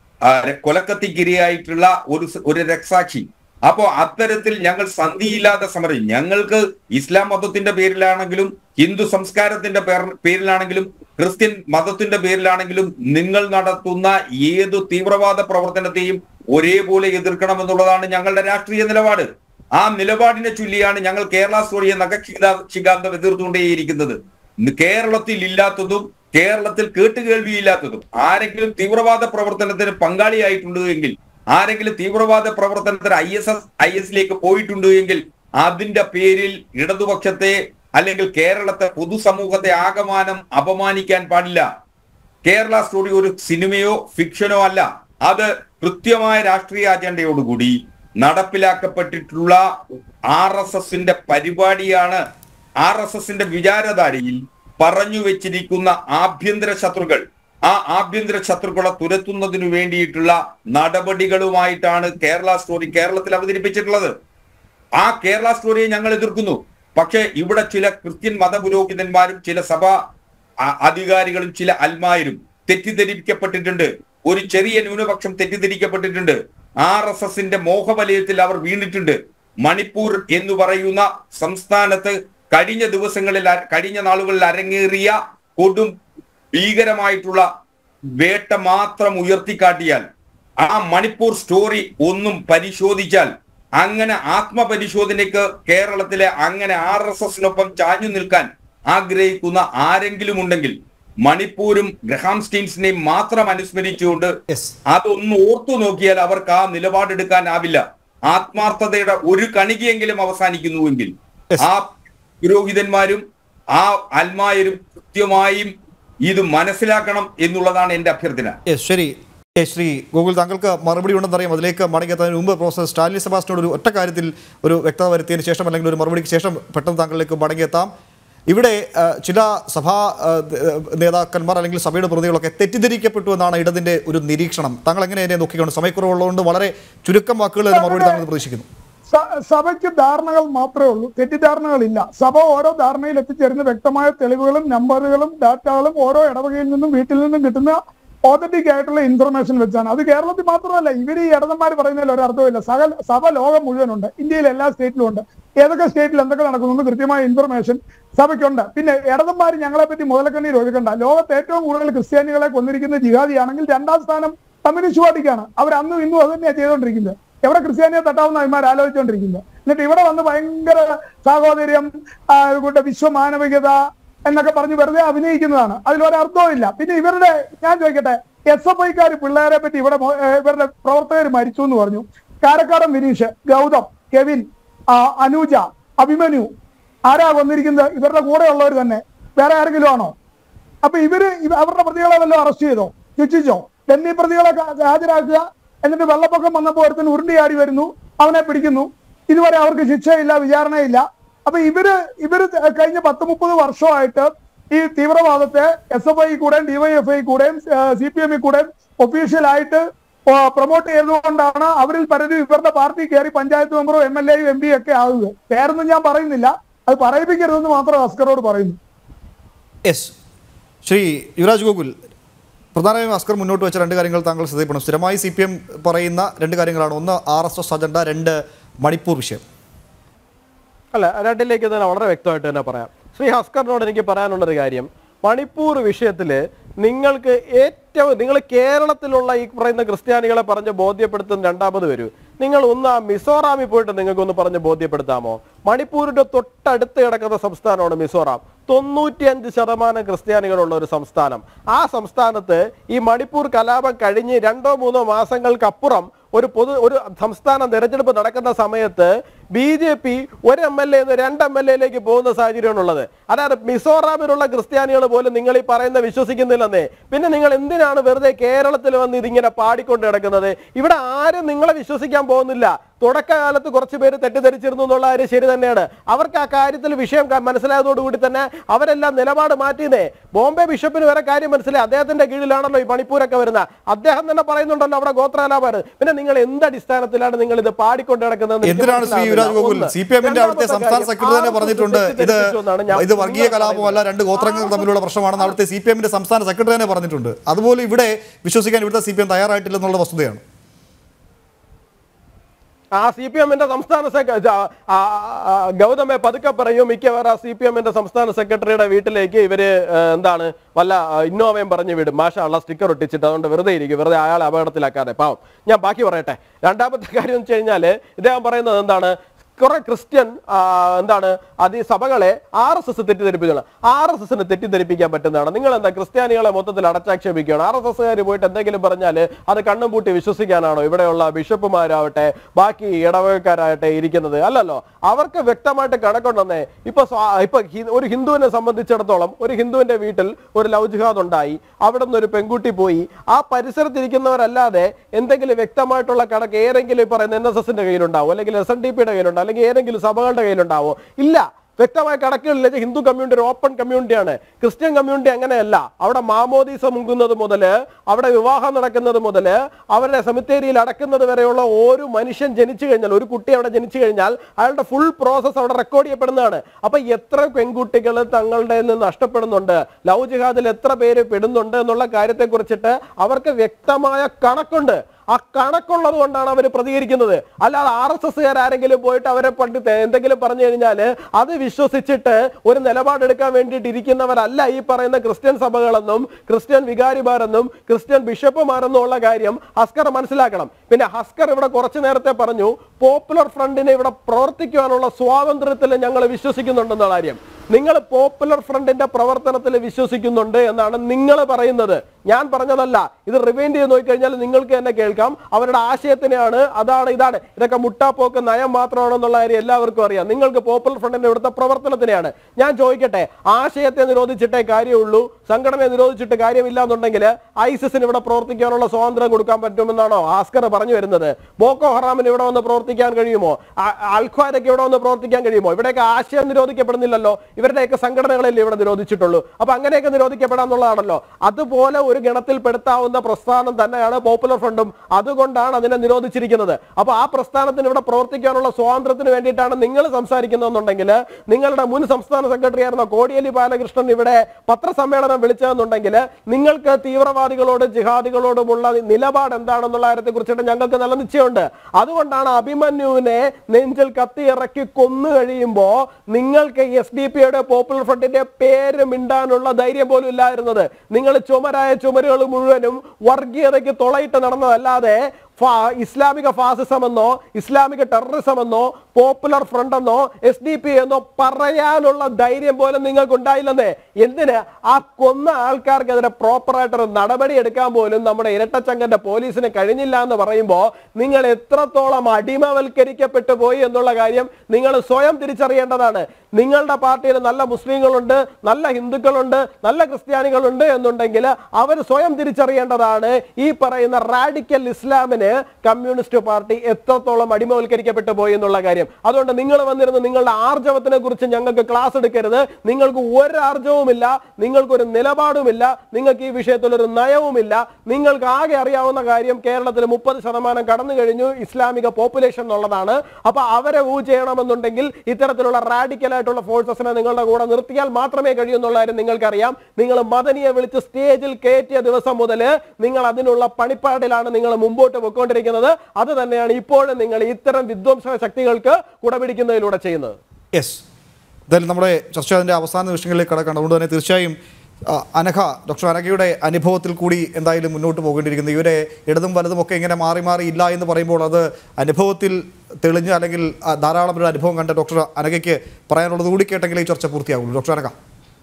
കൊലക്കത്തിക്കിരയായിട്ടുള്ള ഒരു സ- ഒരു രക്തസാക്ഷി അപ്പോ അത്തരത്തിൽ ഞങ്ങൾ സന്ധിയില്ലാതെ സമരം ഞങ്ങൾക്ക് ഇസ്ലാം മതത്തിന്റെ പേരിലാണെങ്കിലും ഹിന്ദു സംസ്കാരത്തിന്റെ പേർ- പേരിലാണെങ്കിലും ക്രിസ്ത്യൻ മതത്തിന്റെ പേരിലാണെങ്കിലും നിങ്ങൾ നടത്തുന്ന ഏതു തീവ്രവാദ പ്രവർത്തനത്തെയും ഒരേപോലെ എതിർക്കണമെന്നുള്ളതാണ് ഞങ്ങളുടെ രാഷ്ട്രീയ നിലപാട് ആ നിലപാടിനെ ചൊല്ലിയാണ് ഞങ്ങൾ കേരള സ്റ്റോറിയെ നഖശികാന്തം എതിർത്തുകൊണ്ടേയിരിക്കുന്നത് ഇന്ന് കേരളത്തിൽ ഇല്ലാത്തതും കേരളത്തിൽ കേട്ടുകേൾവിയില്ലാത്തതും ആരെങ്കിലും തീവ്രവാദ പ്രവർത്തനത്തിന് പങ്കാളിയായിട്ടുണ്ട് എങ്കിൽ ആരെങ്കിലും തീവ്രവാദ പ്രവർത്തനത്തിന് ഐ എസ് എസ് ഐ എസിലേക്ക് പോയിട്ടുണ്ട് എങ്കിൽ അതിന്റെ പേരിൽ ഇടതുപക്ഷത്തെ അല്ലെങ്കിൽ കേരളത്തെ പൊതുസമൂഹത്തെ ആകമാനം അപമാനിക്കാൻ പാടില്ല കേരള സ്റ്റോറി ഒരു സിനിമയോ ഫിക്ഷനോ അല്ല അത് കൃത്യമായ രാഷ്ട്രീയ അജണ്ടയോടുകൂടി നടപ്പിലാക്കപ്പെട്ടിട്ടുള്ള ആർ എസ് എസിന്റെ പരിപാടിയാണ് ആർ എസ് എസിന്റെ വിചാരധാരയിൽ പറഞ്ഞു വെച്ചിരിക്കുന്ന ആഭ്യന്തര ശത്രുക്കൾ ആ ആഭ്യന്തര ശത്രുക്കളെ തുരത്തുന്നതിനു വേണ്ടിയിട്ടുള്ള നടപടികളുമായിട്ടാണ് കേരള സ്റ്റോറി കേരളത്തിൽ അവതരിപ്പിച്ചിട്ടുള്ളത് ആ കേരള സ്റ്റോറിയെ ഞങ്ങൾ എതിർക്കുന്നു പക്ഷേ ഇവിടെ ചില ക്രിസ്ത്യൻ മതപുരോഹിതന്മാരും ചില സഭ അ- അധികാരികളും ചില അൽമാരും തെറ്റിദ്ധരിക്കപ്പെട്ടിട്ടുണ്ട് ഒരു ചെറിയ ന്യൂനപക്ഷം തെറ്റിദ്ധരിക്കപ്പെട്ടിട്ടുണ്ട് ആർ എസ് എസിന്റെ മോഹവലയത്തിൽ അവർ വീണിട്ടുണ്ട് മണിപ്പൂർ എന്ന് പറയുന്ന സംസ്ഥാനത്ത് കഴിഞ്ഞ ദിവസങ്ങളിൽ അ- കഴിഞ്ഞ നാളുകളിൽ അരങ്ങേറിയ കൊടും ഭീകരമായിട്ടുള്ള വേട്ട മാത്രം ഉയർത്തിക്കാട്ടിയാൽ ആ മണിപ്പൂർ സ്റ്റോറി ഒന്നും പരിശോധിച്ചാൽ അങ്ങനെ ആത്മപരിശോധനയ്ക്ക് കേരളത്തിലെ അങ്ങനെ ആർ എസ് എസിനൊപ്പം ചാഞ്ഞു നിൽക്കാൻ ആഗ്രഹിക്കുന്ന ആരെങ്കിലും ഉണ്ടെങ്കിൽ മണിപ്പൂരും ഗ്രഹാം സ്റ്റീൻസിനെയും മാത്രം അനുസ്മരിച്ചുകൊണ്ട് യെസ് അതൊന്ന് ഓർത്തു നോക്കിയാൽ അവർക്ക് ആ നിലപാടെടുക്കാനാവില്ല ആത്മാർത്ഥതയുടെ ഒരു കണികയെങ്കിലും അവസാനിക്കുന്നുവെങ്കിൽ Yes. ആ പുരോഹിതന്മാരും ആ അൽമായരും കൃത്യമായും ഇത് മനസ്സിലാക്കണം എന്നുള്ളതാണ് എന്റെ അഭ്യർത്ഥന യെസ് ശരി ഏ, ശ്രീ ഗോകുൽ താങ്കൾക്ക് മറുപടി ഉണ്ടെന്നറിയാം അതിലേക്ക് മടങ്ങിയെത്തുന്നതിന് മുമ്പ് പ്രൊഫസർ സ്റ്റാലിൻ സെബാസ്റ്റിനോട് ഒരു ഒറ്റ കാര്യത്തിൽ ഒരു വ്യക്തത വരുത്തിയതിന് ശേഷം അല്ലെങ്കിൽ ഒരു മറുപടിക്ക് ശേഷം പെട്ടെന്ന് താങ്കളിലേക്ക് മടങ്ങിയെത്താം ഇവിടെ ആ, ചില സഭാ ആ, ത- നേതാക്കന്മാർ അല്ലെങ്കിൽ സഭയുടെ പ്രതികളൊക്കെ തെറ്റിദ്ധരിക്കപ്പെട്ടു എന്നാണ് ഇടതിന്റെ ഒരു നിരീക്ഷണം താങ്കൾ എങ്ങനെ അതിനെ നോക്കിക്കൊണ്ട് സമയക്കുറവുള്ളതുകൊണ്ട് വളരെ ചുരുക്കം വാക്കുകൾ അതിന് മറുപടി താങ്കൾ പ്രതീക്ഷിക്കുന്നു സ- സഭയ്ക്ക് ധാരണകൾ മാത്രമേ ഉള്ളൂ തെറ്റിദ്ധാരണകളില്ല സഭ ഓരോ ധാരണയിൽ എത്തിച്ചേരുന്ന വ്യക്തമായ തെളിവുകളും നമ്പറുകളും ഡാറ്റകളും ഓരോ ഇടവകയിൽ നിന്നും വീട്ടിൽ നിന്നും കിട്ടുന്ന ഓതന്റിക് ആയിട്ടുള്ള ഇൻഫർമേഷൻ വെച്ചാണ് അത് കേരളത്തിൽ മാത്രമല്ല ഇവർ ഈ ഇടതന്മാർ പറയുന്നതിൽ ഒരു അർത്ഥമില്ല സകല സഭ ലോകം മുഴുവനുണ്ട് ഇന്ത്യയിൽ എല്ലാ സ്റ്റേറ്റിലും ഉണ്ട് ഏതൊക്കെ സ്റ്റേറ്റിൽ എന്തൊക്കെ നടക്കുന്നു കൃത്യമായ ഇൻഫർമേഷൻ സഭയ്ക്കുണ്ട് പിന്നെ ഇടതന്മാർ ഞങ്ങളെ പറ്റി മുതലക്കണ്ണീർ ഒഴുകണ്ട ലോകത്ത് ഏറ്റവും കൂടുതൽ ക്രിസ്ത്യാനികളെ കൊന്നിരിക്കുന്ന ജിഹാദിയാണെങ്കിൽ രണ്ടാം സ്ഥാനം കമ്മ്യൂണിസ്റ്റ് പാർട്ടിക്കാണ് അവർ അന്നും ഇന്നും അത് തന്നെയാണ് ചെയ്തുകൊണ്ടിരിക്കുന്നത് എവിടെ ക്രിസ്ത്യാനിയെ തട്ടാവുന്ന അഭിമാർ ആലോചിച്ചുകൊണ്ടിരിക്കുന്നത് എന്നിട്ട് ഇവിടെ വന്ന് ഭയങ്കര സാഹോദര്യം ആ, കൂട്ട വിശ്വമാനവികത എന്നൊക്കെ പറഞ്ഞ് വെറുതെ അഭിനയിക്കുന്നതാണ് അതിലൊരർത്ഥവും ഇല്ല പിന്നെ ഇവരുടെ ഞാൻ ചോദിക്കട്ടെ എസ് എഫ് ഐക്കാർ പിള്ളേരെ പറ്റി ഇവിടെ മോ- ഏ, ഇവരുടെ പ്രവർത്തകർ മരിച്ചു എന്ന് പറഞ്ഞു കാരക്കാടൻ വിനീഷ് ഗൗതം കെവിൻ ആ, അനുജ അഭിമന്യു ആരാ വന്നിരിക്കുന്നത് ഇവരുടെ കൂടെ ഉള്ളവർ തന്നെ വേറെ ആരെങ്കിലും ആണോ അപ്പൊ ഇവര് ഇവ- അവരുടെ പ്രതികളെ വല്ലതും അറസ്റ്റ് ചെയ്തോ ശിക്ഷിച്ചോ ഡൽഹി പ്രതികളെ ക- ഹാജരാക്കുക എന്നിട്ട് വെള്ളപ്പൊക്കം വന്നപ്പോൾ ഒരുത്തൻ ഉരുണ്ടിയാടി വരുന്നു അവനെ പിടിക്കുന്നു ഇതുവരെ അവർക്ക് ശിക്ഷയില്ല വിചാരണയില്ല അപ്പൊ ഇവര് ഇവര് ത- കഴിഞ്ഞ പത്ത് മുപ്പത് വർഷമായിട്ട് ഈ തീവ്രവാദത്തെ എസ് എഫ് ഐ കൂടെയും ഡിവൈഎഫ് ഐ കൂടെയും സി പി എമ്മിൽ കൂടെയും ഒഫീഷ്യലായിട്ട് പ്രൊമോട്ട് ചെയ്തുകൊണ്ടാണ് അവരിൽ പലരും ഇവരുടെ പാർട്ടി കയറി പഞ്ചായത്ത് മെമ്പറും എം എൽ എയും എം പി ഒക്കെ ആകുന്നത് പേരൊന്നും ഞാൻ പറയുന്നില്ല അത് പറയിപ്പിക്കരുതെന്ന് മാത്രം അസ്കറോട് പറയുന്നു യെസ് ശ്രീ യുവരാജ് ഗോകുൽ പ്രധാനമായും അസ്കർ മുന്നോട്ട് വെച്ച രണ്ട് കാര്യങ്ങൾ താങ്കൾ ശ്രദ്ധയപ്പെടും സ്ഥിരമായി സി പി എം പറയുന്ന രണ്ട് കാര്യങ്ങളാണ് ഒന്ന് ആർ എസ് എസ് അജണ്ട രണ്ട് മണിപ്പൂർ വിഷയം അല്ല രണ്ടിലേക്ക് തന്നെ വളരെ വ്യക്തമായിട്ട് തന്നെ പറയാം ശ്രീ ഹസ്കറിനോട് എനിക്ക് പറയാനുള്ളൊരു കാര്യം മണിപ്പൂർ വിഷയത്തിൽ നിങ്ങൾക്ക് ഏറ്റവും നിങ്ങൾ കേരളത്തിലുള്ള ഈ പറയുന്ന ക്രിസ്ത്യാനികളെ പറഞ്ഞ് ബോധ്യപ്പെടുത്തുന്ന രണ്ടാമത് വരൂ നിങ്ങൾ ഒന്ന് ആ മിസോറാമിൽ പോയിട്ട് നിങ്ങൾക്ക് ഒന്ന് പറഞ്ഞ് ബോധ്യപ്പെടുത്താമോ മണിപ്പൂരിന്റെ തൊട്ടടുത്ത് കിടക്കുന്ന സംസ്ഥാനമാണ് മിസോറാം തൊണ്ണൂറ്റിയഞ്ച് ശതമാനം ക്രിസ്ത്യാനികളുള്ള ഒരു സംസ്ഥാനം ആ സംസ്ഥാനത്ത് ഈ മണിപ്പൂർ കലാപം കഴിഞ്ഞ് രണ്ടോ മൂന്നോ മാസങ്ങൾക്കപ്പുറം ഒരു പൊതു ഒരു സംസ്ഥാന തെരഞ്ഞെടുപ്പ് നടക്കുന്ന സമയത്ത് ബി ജെ പി ഒരു എം എൽ എ രണ്ട് എം എൽ എയിലേക്ക് പോകുന്ന സാഹചര്യമാണുള്ളത് അതായത് മിസോറാമിലുള്ള ക്രിസ്ത്യാനികൾ പോലും നിങ്ങൾ ഈ പറയുന്ന വിശ്വസിക്കുന്നില്ലെന്നേ പിന്നെ നിങ്ങൾ എന്തിനാണ് വെറുതെ കേരളത്തിൽ വന്ന് ഇതിങ്ങനെ പാടിക്കൊണ്ട് കിടക്കുന്നത് ഇവിടെ ആരും നിങ്ങളെ വിശ്വസിക്കാൻ പോകുന്നില്ല തുടക്കകാലത്ത് കുറച്ച് പേര് തെറ്റിദ്ധരിച്ചിരുന്നു എന്നുള്ള കാര്യം ശരി തന്നെയാണ് അവർക്ക് ആ കാര്യത്തിൽ വിഷയം ക- മനസ്സിലായതോടുകൂടി തന്നെ അവരെല്ലാം നിലപാട് മാറ്റിയതേ ബോംബെ ബിഷപ്പിന് വരെ കാര്യം മനസ്സിലായി അദ്ദേഹത്തിന്റെ കീഴിലാണല്ലോ ഈ മണിപ്പൂരൊക്കെ വരുന്നത് അദ്ദേഹം തന്നെ പറയുന്നുണ്ടല്ലോ അവിടെ ഗോത്രകലാപാണ് പിന്നെ നിങ്ങൾ എന്ത് അടിസ്ഥാനത്തിലാണ് നിങ്ങൾ ഇത് പാടിക്കൊണ്ട് കിടക്കുന്നത് എന്തിനാണ് ശ്രീ യുവരാജ് ഗോകുൽ സി പി എമ്മിന്റെ അവിടുത്തെ സംസ്ഥാന സെക്രട്ടറി തന്നെ പറഞ്ഞിട്ടുണ്ട് ഇത് ഇത് വർഗീയ കലാപമല്ല രണ്ട് ഗോത്രങ്ങൾ തമ്മിലുള്ള പ്രശ്നമാണെന്ന് അവിടുത്തെ സി പി എമ്മിന്റെ സംസ്ഥാന സെക്രട്ടറി തന്നെ പറഞ്ഞിട്ടുണ്ട് അതുപോലെ ഇവിടെ വിശ്വസിക്കാൻ ഇവിടുത്തെ സി പി എം തയ്യാറായിട്ടില്ലെന്നുള്ള വസ്തുതയാണ് ആ സി പി എമ്മിന്റെ സംസ്ഥാന സെക്ര- ആ, ആ, ആ, ഗൗതമെ പതുക്കെ പറയും മിക്കവാറും സി പി എമ്മിന്റെ സംസ്ഥാന സെക്രട്ടറിയുടെ വീട്ടിലേക്ക് ഇവര് ഏ, എന്താണ് വല്ല ആ, ഇന്നോവയും പറഞ്ഞു വിടും മാഷാള്ള സ്റ്റിക്കർ ഒട്ടിച്ചിട്ട് അതുകൊണ്ട് വെറുതെ ഇരിക്കും വെറുതെ അയാളെ അപകടത്തിലാക്കാതെ പാവം ഞാൻ ബാക്കി പറയട്ടെ രണ്ടാമത്തെ കാര്യം എന്ന് വെച്ച് കഴിഞ്ഞാല് ഇദ്ദേഹം പറയുന്നത് എന്താണ് കുറെ ക്രിസ്ത്യൻ ആ, എന്താണ് അത് ഈ സഭകളെ ആർ എസ് എസ് തെറ്റിദ്ധരിപ്പിക്കുകയാണ് ആർ എസ് എസിന് തെറ്റിദ്ധരിപ്പിക്കാൻ പറ്റുന്നതാണ് നിങ്ങൾ എന്താ ക്രിസ്ത്യാനികളെ മൊത്തത്തിൽ അടച്ചാക്ഷേപിക്കുകയാണ് ആർ എസ് എസ്സുകാർ പോയിട്ട് എന്തെങ്കിലും പറഞ്ഞാൽ അത് കണ്ണും പൂട്ടി വിശ്വസിക്കാനാണോ ഇവിടെയുള്ള ബിഷപ്പുമാരാവട്ടെ ബാക്കി ഇടവകക്കാരാകട്ടെ ഇരിക്കുന്നത് അല്ലല്ലോ അവർക്ക് വ്യക്തമായിട്ട് കണക്കുണ്ടെന്നേ ഇപ്പൊ സ്വാ- ഇപ്പൊ ഹി- ഒരു ഹിന്ദുവിനെ സംബന്ധിച്ചിടത്തോളം ഒരു ഹിന്ദുവിന്റെ വീട്ടിൽ ഒരു ലവ് ജിഹാദ് ഉണ്ടായി അവിടെ നിന്ന് ഒരു പെൺകുട്ടി പോയി ആ പരിസരത്തിരിക്കുന്നവരല്ലാതെ എന്തെങ്കിലും വ്യക്തമായിട്ടുള്ള കണക്ക് ഏതെങ്കിലും ഈ പറയുന്ന എൻ എസ് എസിന്റെ കയ്യിലുണ്ടാവും അല്ലെങ്കിൽ എസ് എൻ ഡി പിയുടെ കയ്യിലുണ്ടാവും അല്ലെങ്കിൽ ഏതെങ്കിലും സഭകളുടെ കയ്യിലുണ്ടാവോ ഇല്ല വ്യക്തമായ കണക്കുകളില്ല ഹിന്ദു കമ്മ്യൂണിറ്റി ഒരു ഓപ്പൺ കമ്മ്യൂണിറ്റിയാണ് ക്രിസ്ത്യൻ കമ്മ്യൂണിറ്റി അങ്ങനെയല്ല അവിടെ മാമോദീസ മുങ്ങുന്നത് മുതല് അവിടെ വിവാഹം നടക്കുന്നത് മുതല് അവരുടെ സെമിത്തേരിയിൽ അടക്കുന്നത് വരെയുള്ള ഒരു മനുഷ്യൻ ജനിച്ചു കഴിഞ്ഞാൽ ഒരു കുട്ടി അവിടെ ജനിച്ചു കഴിഞ്ഞാൽ അയാളുടെ ഫുൾ പ്രോസസ് അവിടെ റെക്കോർഡ് ചെയ്യപ്പെടുന്നതാണ് അപ്പൊ എത്ര പെൺകുട്ടികൾ തങ്ങളുടെ നിന്ന് നഷ്ടപ്പെടുന്നുണ്ട് ലവ് ജിഹാദിൽ എത്ര പേര് പെടുന്നുണ്ട് എന്നുള്ള കാര്യത്തെ കുറിച്ചിട്ട് അവർക്ക് വ്യക്തമായ കണക്കുണ്ട് ആ കണക്കുള്ളത് കൊണ്ടാണ് അവർ പ്രതികരിക്കുന്നത് അല്ലാതെ ആർ എസ് എസ്സുകാർ ആരെങ്കിലും പോയിട്ട് അവരെ പണ്ട് തെ- എന്തെങ്കിലും പറഞ്ഞു കഴിഞ്ഞാൽ അത് വിശ്വസിച്ചിട്ട് ഒരു നിലപാടെടുക്കാൻ വേണ്ടിയിട്ട് ഇരിക്കുന്നവരല്ല ഈ പറയുന്ന ക്രിസ്ത്യൻ സഭകളെന്നും ക്രിസ്ത്യൻ വികാരിമാരെന്നും ക്രിസ്ത്യൻ ബിഷപ്പുമാരെന്നും ഉള്ള കാര്യം ഹസ്കർ മനസ്സിലാക്കണം പിന്നെ ഹസ്കർ ഇവിടെ കുറച്ചു നേരത്തെ പറഞ്ഞു പോപ്പുലർ ഫ്രണ്ടിനെ ഇവിടെ പ്രവർത്തിക്കുവാനുള്ള സ്വാതന്ത്ര്യത്തിൽ ഞങ്ങൾ വിശ്വസിക്കുന്നുണ്ടെന്നുള്ള കാര്യം നിങ്ങൾ പോപ്പുലർ ഫ്രണ്ടിന്റെ പ്രവർത്തനത്തിൽ വിശ്വസിക്കുന്നുണ്ട് എന്നാണ് നിങ്ങൾ പറയുന്നത് ഞാൻ പറഞ്ഞതല്ല ഇത് റിവൈൻഡ് ചെയ്ത് നോക്കിക്കഴിഞ്ഞാൽ നിങ്ങൾക്ക് തന്നെ കേൾക്കാം അവരുടെ ആശയത്തിനെയാണ് അതാണ് ഇതാണ് ഇതൊക്കെ മുട്ടാപ്പോക്ക് നയം മാത്രമാണെന്നുള്ള കാര്യം എല്ലാവർക്കും അറിയാം നിങ്ങൾക്ക് പോപ്പുലർ ഫ്രണ്ടിന്റെ ഇവിടുത്തെ പ്രവർത്തനത്തിനെയാണ് ഞാൻ ചോദിക്കട്ടെ ആശയത്തെ നിരോധിച്ചിട്ടേ കാര്യമുള്ളൂ സംഘടനയെ നിരോധിച്ചിട്ട് കാര്യമില്ല എന്നുണ്ടെങ്കിൽ ഐസിസിന് ഇവിടെ പ്രവർത്തിക്കാനുള്ള സ്വാതന്ത്ര്യം കൊടുക്കാൻ പറ്റുമെന്നാണോ ആസ്കർ പറഞ്ഞു വരുന്നത് ബോക്കോ ഹറാമിന് ഇവിടെ വന്ന് പ്രവർത്തിക്കാൻ കഴിയുമോ അ- അൽഖ്വാദയ്ക്ക് ഇവിടെ വന്ന് പ്രവർത്തിക്കാൻ കഴിയുമോ ഇവിടെയൊക്കെ ആശയം നിരോധിക്കപ്പെടുന്നില്ലല്ലോ ഇവരുടെയൊക്കെ സംഘടനകളല്ലേ ഇവിടെ നിരോധിച്ചിട്ടുള്ളൂ അപ്പൊ അങ്ങനെയൊക്കെ നിരോധിക്കപ്പെടാന്നുള്ളതാണല്ലോ അതുപോലെ ഒരു ഗണത്തിൽ പെടുത്താവുന്ന പ്രസ്ഥാനം തന്നെയാണ് പോപ്പുലർ ഫ്രണ്ടും അതുകൊണ്ടാണ് അതിനെ നിരോധിച്ചിരിക്കുന്നത് അപ്പൊ ആ പ്രസ്ഥാനത്തിന് ഇവിടെ പ്രവർത്തിക്കാനുള്ള സ്വാതന്ത്ര്യത്തിന് വേണ്ടിയിട്ടാണ് നിങ്ങൾ സംസാരിക്കുന്നതെന്നുണ്ടെങ്കിൽ നിങ്ങളുടെ മുൻ സംസ്ഥാന സെക്രട്ടറി ആയിരുന്ന കോടിയേരി ബാലകൃഷ്ണൻ ഇവിടെ പത്രസമ്മേളനം വിളിച്ചതെന്നുണ്ടെങ്കിൽ നിങ്ങൾക്ക് തീവ്രവാദികളോട് ജിഹാദികളോടുമുള്ള നിലപാട് എന്താണെന്നുള്ള കാര്യത്തെ കുറിച്ചിട്ട് ഞങ്ങൾക്ക് നല്ല നിശ്ചയമുണ്ട് അതുകൊണ്ടാണ് അഭിമന്യുവിനെ നെഞ്ചിൽ കത്തിയിറക്കി കൊന്നു കഴിയുമ്പോ നിങ്ങൾക്ക് എസ് ഡി പിയുടെ പോപ്പുലർ ഫ്രണ്ടിന്റെ പേര് മിണ്ടാനുള്ള ധൈര്യം പോലും ഇല്ലായിരുന്നത് നിങ്ങൾ ചുമരായ ചുമരുകൾ മുഴുവനും വർഗീയതയ്ക്ക് തുളയിട്ട് നടന്നതല്ലാതെ ഫാ- ഇസ്ലാമിക ഫാസിസം എന്നോ ഇസ്ലാമിക ടെററിസം എന്നോ പോപ്പുലർ ഫ്രണ്ട് എന്നോ എസ് ഡി പി എന്നോ പറയാനുള്ള ധൈര്യം പോലും നിങ്ങൾക്ക് ഉണ്ടായില്ലെന്നേ എന്തിന് ആ കൊന്ന ആൾക്കാർക്കെതിരെ പ്രോപ്പറായിട്ടൊരു നടപടി എടുക്കാൻ പോലും നമ്മുടെ ഇരട്ടച്ചങ്കന്റെ പോലീസിന് കഴിഞ്ഞില്ല എന്ന് പറയുമ്പോൾ നിങ്ങൾ എത്രത്തോളം അടിമവൽക്കരിക്കപ്പെട്ടു പോയി എന്നുള്ള കാര്യം നിങ്ങൾ സ്വയം തിരിച്ചറിയേണ്ടതാണ് നിങ്ങളുടെ പാർട്ടിയിൽ നല്ല മുസ്ലിങ്ങളുണ്ട് നല്ല ഹിന്ദുക്കളുണ്ട് നല്ല ക്രിസ്ത്യാനികളുണ്ട് എന്നുണ്ടെങ്കിൽ അവർ സ്വയം തിരിച്ചറിയേണ്ടതാണ് ഈ പറയുന്ന റാഡിക്കൽ ഇസ്ലാമിന് കമ്മ്യൂണിസ്റ്റ് പാർട്ടി എത്രത്തോളം അടിമവൽക്കരിക്കപ്പെട്ടു പോയി എന്നുള്ള കാര്യം അതുകൊണ്ട് നിങ്ങൾ വന്നിരുന്ന് നിങ്ങളുടെ ആർജവത്തിനെ കുറിച്ച് ഞങ്ങൾക്ക് ക്ലാസ് എടുക്കരുത് നിങ്ങൾക്ക് ഒരു ആർജവുമില്ല നിങ്ങൾക്കൊരു നിലപാടുമില്ല നിങ്ങൾക്ക് ഈ വിഷയത്തിൽ ഒരു നയവുമില്ല നിങ്ങൾക്ക് ആകെ അറിയാവുന്ന കാര്യം കേരളത്തിൽ മുപ്പത് ശതമാനം കടന്നു കഴിഞ്ഞു ഇസ്ലാമിക പോപ്പുലേഷൻ എന്നുള്ളതാണ് അപ്പൊ അവരെ ഊ ചെയ്യണമെന്നുണ്ടെങ്കിൽ ഇത്തരത്തിലുള്ള റാഡിക്കൽ ആയിട്ടുള്ള ഫോഴ്സസിനെ നിങ്ങളുടെ കൂടെ നിർത്തിയാൽ മാത്രമേ കഴിയൂ എന്നുള്ള കാര്യം നിങ്ങൾക്കറിയാം നിങ്ങൾ മദനിയെ വിളിച്ച് സ്റ്റേജിൽ കയറ്റിയ ദിവസം മുതൽ നിങ്ങൾ അതിനുള്ള പണിപ്പാടിലാണ് നിങ്ങൾ മുമ്പോട്ട് പോയിക്കൊണ്ടിരിക്കുന്നത് അത് തന്നെയാണ് ഇപ്പോഴും നിങ്ങൾ ഇത്തരം വിധ്വംസക ശക്തികൾക്ക് കുടപിടിക്കുന്നതിലൂടെ ചെയ്യുന്നത് യെസ് എന്തായാലും നമ്മുടെ ചർച്ച അതിൻ്റെ അവസാന നിമിഷങ്ങളിലേക്ക് കടക്കണം അതുകൊണ്ട് തന്നെ തീർച്ചയായും ആ, അനഘ ഡോക്ടർ അനഘയുടെ അനുഭവത്തിൽ കൂടി എന്തായാലും മുന്നോട്ട് പോകേണ്ടിയിരിക്കുന്നത് ഇവരെ ഇടതും വലതും ഒക്കെ ഇങ്ങനെ മാറി മാറി ഇല്ല എന്ന് പറയുമ്പോൾ അത് അനുഭവത്തിൽ തെളിഞ്ഞ് അല്ലെങ്കിൽ ആ, ധാരാളം ഒരു അനുഭവം കണ്ട ഡോക്ടർ അനഘയ്ക്ക് പറയാനുള്ളത് കൂടി കേട്ടെങ്കിൽ ഈ ചർച്ച പൂർത്തിയാകുള്ളൂ ഡോക്ടർ അനഘ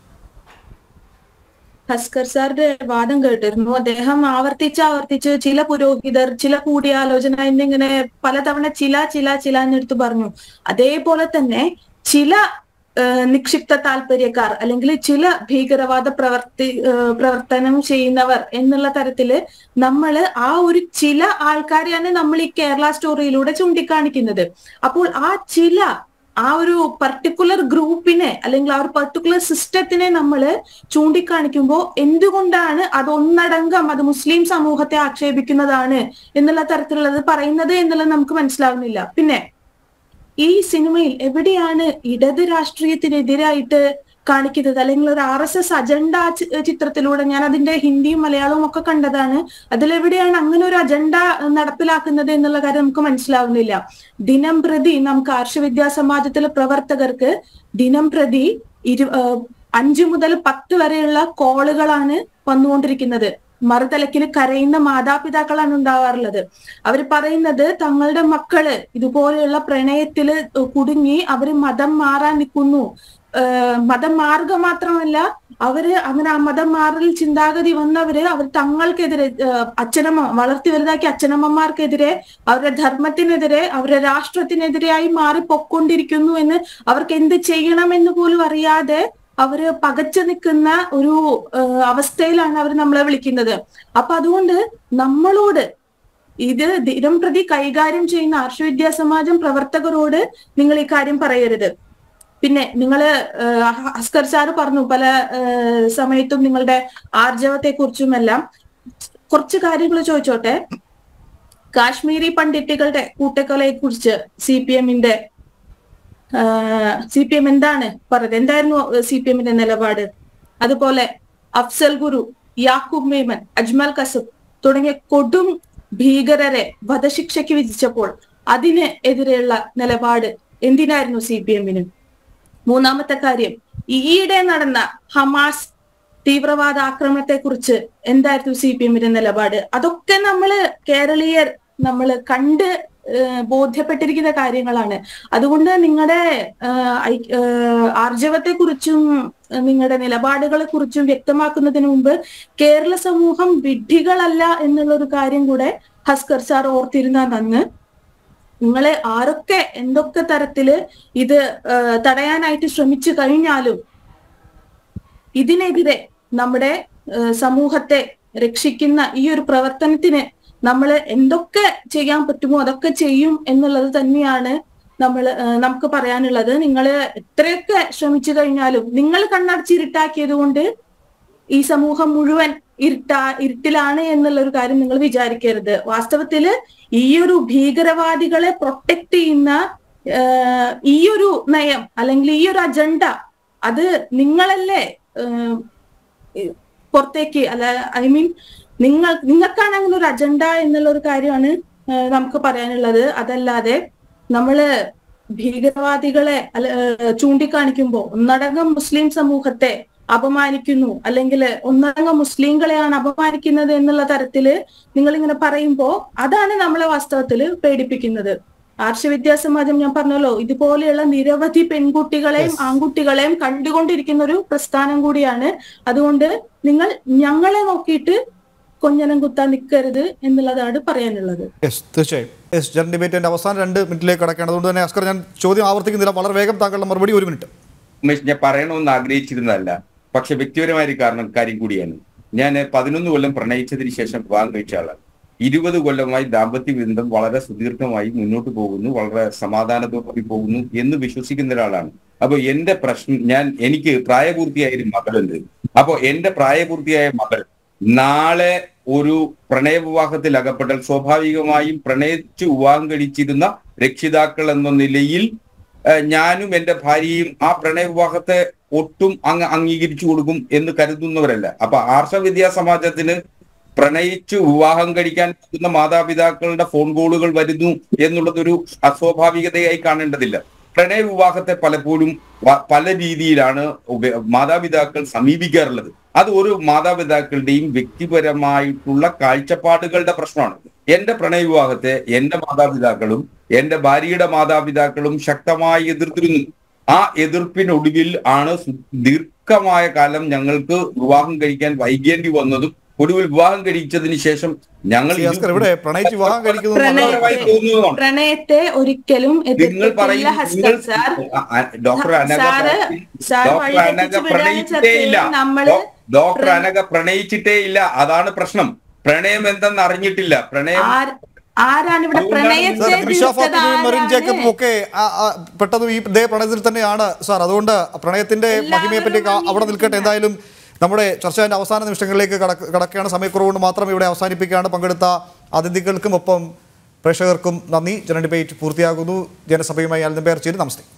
ഹസ്കർ സാറിന്റെ വാദം കേട്ടിരുന്നു അദ്ദേഹം ആവർത്തിച്ച് ആവർത്തിച്ച് ചില പുരോഹിതർ ചില കൂടിയാലോചന എന്നിങ്ങനെ പലതവണ ചില ചില ചില എന്നെടുത്ത് പറഞ്ഞു അതേപോലെ തന്നെ ചില ഏഹ്, നിക്ഷിപ്ത താല്പര്യക്കാർ അല്ലെങ്കിൽ ചില ഭീകരവാദ പ്രവർത്തി ഏഹ്, പ്രവർത്തനം ചെയ്യുന്നവർ എന്നുള്ള തരത്തില് നമ്മൾ ആ ഒരു ചില ആൾക്കാരെയാണ് നമ്മൾ ഈ കേരള സ്റ്റോറിയിലൂടെ ചൂണ്ടിക്കാണിക്കുന്നത് അപ്പോൾ ആ ചില ആ ഒരു പർട്ടിക്കുലർ ഗ്രൂപ്പിനെ അല്ലെങ്കിൽ ആ ഒരു പർട്ടിക്കുലർ സിസ്റ്റത്തിനെ നമ്മൾ ചൂണ്ടിക്കാണിക്കുമ്പോൾ എന്തുകൊണ്ടാണ് അത് ഒന്നടങ്കം അത് മുസ്ലിം സമൂഹത്തെ ആക്ഷേപിക്കുന്നതാണ് എന്നുള്ള തരത്തിലുള്ളത് പറയുന്നത് എന്നുള്ളത് നമുക്ക് മനസ്സിലാവുന്നില്ല പിന്നെ ഈ സിനിമയിൽ എവിടെയാണ് ഇടത് രാഷ്ട്രീയത്തിനെതിരായിട്ട് കാണിക്കുന്നത് അല്ലെങ്കിൽ ഒരു ആർ എസ് എസ് അജണ്ട ചിത്രത്തിലൂടെ ഞാൻ അതിന്റെ ഹിന്ദിയും മലയാളവും ഒക്കെ കണ്ടതാണ് അതിലെവിടെയാണ് അങ്ങനെ ഒരു അജണ്ട നടപ്പിലാക്കുന്നത് എന്നുള്ള കാര്യം നമുക്ക് മനസ്സിലാവുന്നില്ല ദിനം പ്രതി നമുക്ക് ആർഷവിദ്യാ സമാജത്തിലെ പ്രവർത്തകർക്ക് ദിനം പ്രതി ഇരു ഏഹ് അഞ്ചു മുതൽ പത്ത് വരെയുള്ള കോളുകളാണ് വന്നുകൊണ്ടിരിക്കുന്നത് മറുതലക്കിൽ കരയുന്ന മാതാപിതാക്കളാണ് ഉണ്ടാവാറുള്ളത് അവർ പറയുന്നത് തങ്ങളുടെ മക്കള് ഇതുപോലെയുള്ള പ്രണയത്തില് കുടുങ്ങി അവര് മതം മാറാൻ നിൽക്കുന്നു ഏഹ് മതം മാറുക മാത്രമല്ല അവര് അങ്ങനെ ആ മതം മാറൽ ചിന്താഗതി വന്നവര് അവർ തങ്ങൾക്കെതിരെ ഏഹ് അച്ഛനമ്മ വളർത്തി വലുതാക്കിയ അച്ഛനമ്മമാർക്കെതിരെ അവരുടെ ധർമ്മത്തിനെതിരെ അവരുടെ രാഷ്ട്രത്തിനെതിരെയായി മാറി പൊക്കൊണ്ടിരിക്കുന്നു എന്ന് അവർക്ക് എന്ത് ചെയ്യണമെന്ന് പോലും അറിയാതെ അവര് പകച്ചു നിൽക്കുന്ന ഒരു ഏഹ് അവസ്ഥയിലാണ് അവർ നമ്മളെ വിളിക്കുന്നത് അപ്പൊ അതുകൊണ്ട് നമ്മളോട് ഇത് ദിനം പ്രതി കൈകാര്യം ചെയ്യുന്ന ആർഷവിദ്യാ സമാജം പ്രവർത്തകരോട് നിങ്ങൾ ഈ കാര്യം പറയരുത് പിന്നെ നിങ്ങള് ഏഹ് അസ്കർ സാറ് പറഞ്ഞു പല ഏഹ് സമയത്തും നിങ്ങളുടെ ആർജവത്തെ കുറിച്ചുമെല്ലാം കുറച്ച് കാര്യങ്ങൾ ചോദിച്ചോട്ടെ കാശ്മീരി പണ്ഡിറ്റുകളുടെ കൂട്ടക്കൊലയെ കുറിച്ച് സി പി എമ്മിന്റെ സി പി എം എന്താണ് പറഞ്ഞത് എന്തായിരുന്നു സി പി എമ്മിന്റെ നിലപാട് അതുപോലെ അഫ്സൽ ഗുരു യാക്കൂബ് മേമൻ അജ്മൽ കസബ് തുടങ്ങിയ കൊടും ഭീകരരെ വധശിക്ഷയ്ക്ക് വിധിച്ചപ്പോൾ അതിന് എതിരെയുള്ള നിലപാട് എന്തിനായിരുന്നു സി പി എമ്മിന് മൂന്നാമത്തെ കാര്യം ഈയിടെ നടന്ന ഹമാസ് തീവ്രവാദ ആക്രമണത്തെ കുറിച്ച് എന്തായിരുന്നു സി പി എമ്മിന്റെ നിലപാട് അതൊക്കെ നമ്മള് കേരളീയർ നമ്മൾ കണ്ട് ഏഹ്, ബോധ്യപ്പെട്ടിരിക്കുന്ന കാര്യങ്ങളാണ് അതുകൊണ്ട് നിങ്ങളുടെ ആർജവത്തെ കുറിച്ചും നിങ്ങളുടെ നിലപാടുകളെ കുറിച്ചും വ്യക്തമാക്കുന്നതിന് മുമ്പ് കേരള സമൂഹം വിഡ്ഢികളല്ല എന്നുള്ള ഒരു കാര്യം കൂടെ ഹസ്കർ സാർ ഓർത്തിരുന്നാൽ നന്ന് നിങ്ങളെ ആരൊക്കെ എന്തൊക്കെ തരത്തില് ഇത് ഏഹ്, തടയാനായിട്ട് ശ്രമിച്ചു കഴിഞ്ഞാലും ഇതിനെതിരെ നമ്മുടെ ഏഹ്, സമൂഹത്തെ രക്ഷിക്കുന്ന ഈ ഒരു പ്രവർത്തനത്തിന് നമ്മൾ എന്തൊക്കെ ചെയ്യാൻ പറ്റുമോ അതൊക്കെ ചെയ്യും എന്നുള്ളത് തന്നെയാണ് നമ്മൾ നമുക്ക് പറയാനുള്ളത് നിങ്ങൾ എത്രയൊക്കെ ശ്രമിച്ചു കഴിഞ്ഞാലും നിങ്ങൾ കണ്ണടച്ചിരുട്ടാക്കിയത് കൊണ്ട് ഈ സമൂഹം മുഴുവൻ ഇരുട്ടാ ഇരുട്ടിലാണ് എന്നുള്ള ഒരു കാര്യം നിങ്ങൾ വിചാരിക്കരുത് വാസ്തവത്തില് ഈ ഒരു ഭീകരവാദികളെ പ്രൊട്ടക്ട് ചെയ്യുന്ന ഏഹ്, ഈ ഒരു നയം അല്ലെങ്കിൽ ഈ ഒരു അജണ്ട അത് നിങ്ങളല്ലേ ഏഹ്, ഈ പുറത്തേക്ക് അല്ല ഐ മീൻ നിങ്ങൾ നിങ്ങൾക്കാണ് അങ്ങനെ ഒരു അജണ്ട എന്നുള്ള ഒരു കാര്യമാണ് ഏഹ്, നമുക്ക് പറയാനുള്ളത് അതല്ലാതെ നമ്മള് ഭീകരവാദികളെ അല്ല ഏഹ്, ചൂണ്ടിക്കാണിക്കുമ്പോൾ ഒന്നടങ്കം മുസ്ലിം സമൂഹത്തെ അപമാനിക്കുന്നു അല്ലെങ്കിൽ ഒന്നടങ്കം മുസ്ലിങ്ങളെയാണ് അപമാനിക്കുന്നത് എന്നുള്ള തരത്തില് നിങ്ങൾ ഇങ്ങനെ പറയുമ്പോ അതാണ് നമ്മളെ വാസ്തവത്തിൽ പേടിപ്പിക്കുന്നത് ആർഷവിദ്യാസമാജം ഞാൻ പറഞ്ഞല്ലോ ഇതുപോലെയുള്ള നിരവധി പെൺകുട്ടികളെയും ആൺകുട്ടികളെയും കണ്ടുകൊണ്ടിരിക്കുന്ന ഒരു പ്രസ്ഥാനം കൂടിയാണ് അതുകൊണ്ട് നിങ്ങൾ ഞങ്ങളെ നോക്കിയിട്ട് കൊഞ്ഞനം കുത്താൻ നിൽക്കരുത് എന്നുള്ളതാണ് പറയാനുള്ളത് യെസ് തീർച്ചയായും യെസ് ജൻ ഡിബേറ്റിന്റെ അവസാന രണ്ട് മിനിറ്റിലേക്ക് കടക്കുകയാണ് അതുകൊണ്ട് തന്നെ അസ്കർ ഞാൻ ചോദ്യം ആവർത്തിക്കുന്നില്ല വളരെ വേഗം താങ്കളുടെ മറുപടി ഒരു മിനിറ്റ് ഉമേഷ് ഞാൻ പറയണമെന്ന് ആഗ്രഹിച്ചിരുന്നതല്ല പക്ഷെ വ്യക്തിപരമായ ഒരു കാരണം കാര്യം കൂടിയാണ് ഞാൻ പതിനൊന്ന് കൊല്ലം പ്രണയിച്ചതിന് ശേഷം വിവാഹം കഴിച്ച ആളാണ് ഇരുപത് കൊല്ലമായി ദാമ്പത്യ ബന്ധം വളരെ സുദീർഘമായി മുന്നോട്ട് പോകുന്നു വളരെ സമാധാനത്തോടെ പോകുന്നു എന്ന് വിശ്വസിക്കുന്ന ഒരാളാണ് അപ്പൊ എന്റെ പ്രശ്നം ഞാൻ എനിക്ക് പ്രായപൂർത്തിയായ ഒരു മകളുണ്ട് അപ്പൊ എന്റെ പ്രായപൂർത്തിയായ മകൾ നാളെ ഒരു പ്രണയവിവാഹത്തിൽ അകപ്പെട്ടാൽ സ്വാഭാവികമായും പ്രണയിച്ച് വിവാഹം കഴിച്ചിരുന്ന രക്ഷിതാക്കൾ എന്ന നിലയിൽ ഏഹ് ഞാനും എന്റെ ഭാര്യയും ആ പ്രണയവിവാഹത്തെ ഒട്ടും അങ്ങ് അംഗീകരിച്ചു കൊടുക്കും എന്ന് കരുതുന്നവരല്ല അപ്പൊ ആർഷ വിദ്യാ സമാജത്തിന് പ്രണയിച്ചു വിവാഹം കഴിക്കാൻ പോകുന്ന മാതാപിതാക്കളുടെ ഫോൺ കോളുകൾ വരുന്നു എന്നുള്ളത് ഒരു അസ്വാഭാവികതയായി കാണേണ്ടതില്ല പ്രണയ വിവാഹത്തെ പലപ്പോഴും വ- പല രീതിയിലാണ് ഉപ- മാതാപിതാക്കൾ സമീപിക്കാറുള്ളത് അത് ഒരു മാതാപിതാക്കളുടെയും വ്യക്തിപരമായിട്ടുള്ള കാഴ്ചപ്പാടുകളുടെ പ്രശ്നമാണ് എന്റെ പ്രണയ വിവാഹത്തെ എന്റെ മാതാപിതാക്കളും എന്റെ ഭാര്യയുടെ മാതാപിതാക്കളും ശക്തമായി എതിർത്തിരുന്നു ആ എതിർപ്പിനൊടുവിൽ ആണ് സു- ദീർഘമായ കാലം ഞങ്ങൾക്ക് വിവാഹം കഴിക്കാൻ വൈകേണ്ടി വന്നതും ഒടുവിൽ വിവാഹം കഴിച്ചതിന് ശേഷം ഞങ്ങൾ ശ്രീ അസ്കർ ഇവിടെ പ്രണയിച്ച് വിവാഹം കഴിക്കുന്നത് പ്രണയപരമായി പ്രണയത്തെ തോന്നുന്നതാണ് പ്രണയത്തെ ഒരിക്കലും നിങ്ങൾ എതിർത്തിട്ടില്ല പറയും ഹസ്കർ നിങ്ങൾ സാർ ഡോക്ടർ അനഘ സാറ് പറയും, സാർ ഡോക്ടർ അനഘ വഴിതെറ്റിച്ച് വിടാൻ പ്രണയിച്ചിട്ടേ ഇല്ല ചർച്ചയിൽ നമ്മള് ഡോ- ഡോക്ടർ പ്ര- അനഘ പ്രണയിച്ചിട്ടേ ഇല്ല അതാണ് പ്രശ്നം പ്രണയം എന്തെന്ന് അറിഞ്ഞിട്ടില്ല പ്രണയം ആര് ആരാണ് ഇവിടെ അതുകൊണ്ടാണ് പ്രണയത്തെ സാർ ദിൽഷ എതിർത്തത് ഫാത്തിമയും മെറിൻ ജേക്കബും ആരാണ്? ഒക്കെ ആ, ആ, പെട്ടതും ഈ ഇതേ പ്രണയത്തിൽ തന്നെയാണ് സാർ അതുകൊണ്ട് പ്രണയത്തിന്റെ മഹിമയെ പറ്റി ക- അവിടെ നിൽക്കട്ടെ എന്തായാലും നമ്മുടെ ചർച്ചയുടെ അവസാന നിമിഷങ്ങളിലേക്ക് കടക്ക- കടക്കുകയാണ് സമയക്കുറവുകൊണ്ട് മാത്രം ഇവിടെ അവസാനിപ്പിക്കുകയാണ് പങ്കെടുത്ത അതിഥികൾക്കും ഒപ്പം പ്രേക്ഷകർക്കും നന്ദി ജന ഡിബേറ്റ് പൂർത്തിയാകുന്നു ജനസഭയുമായി അൽനമ്പേർ ചെയ്ത് നമസ്തേ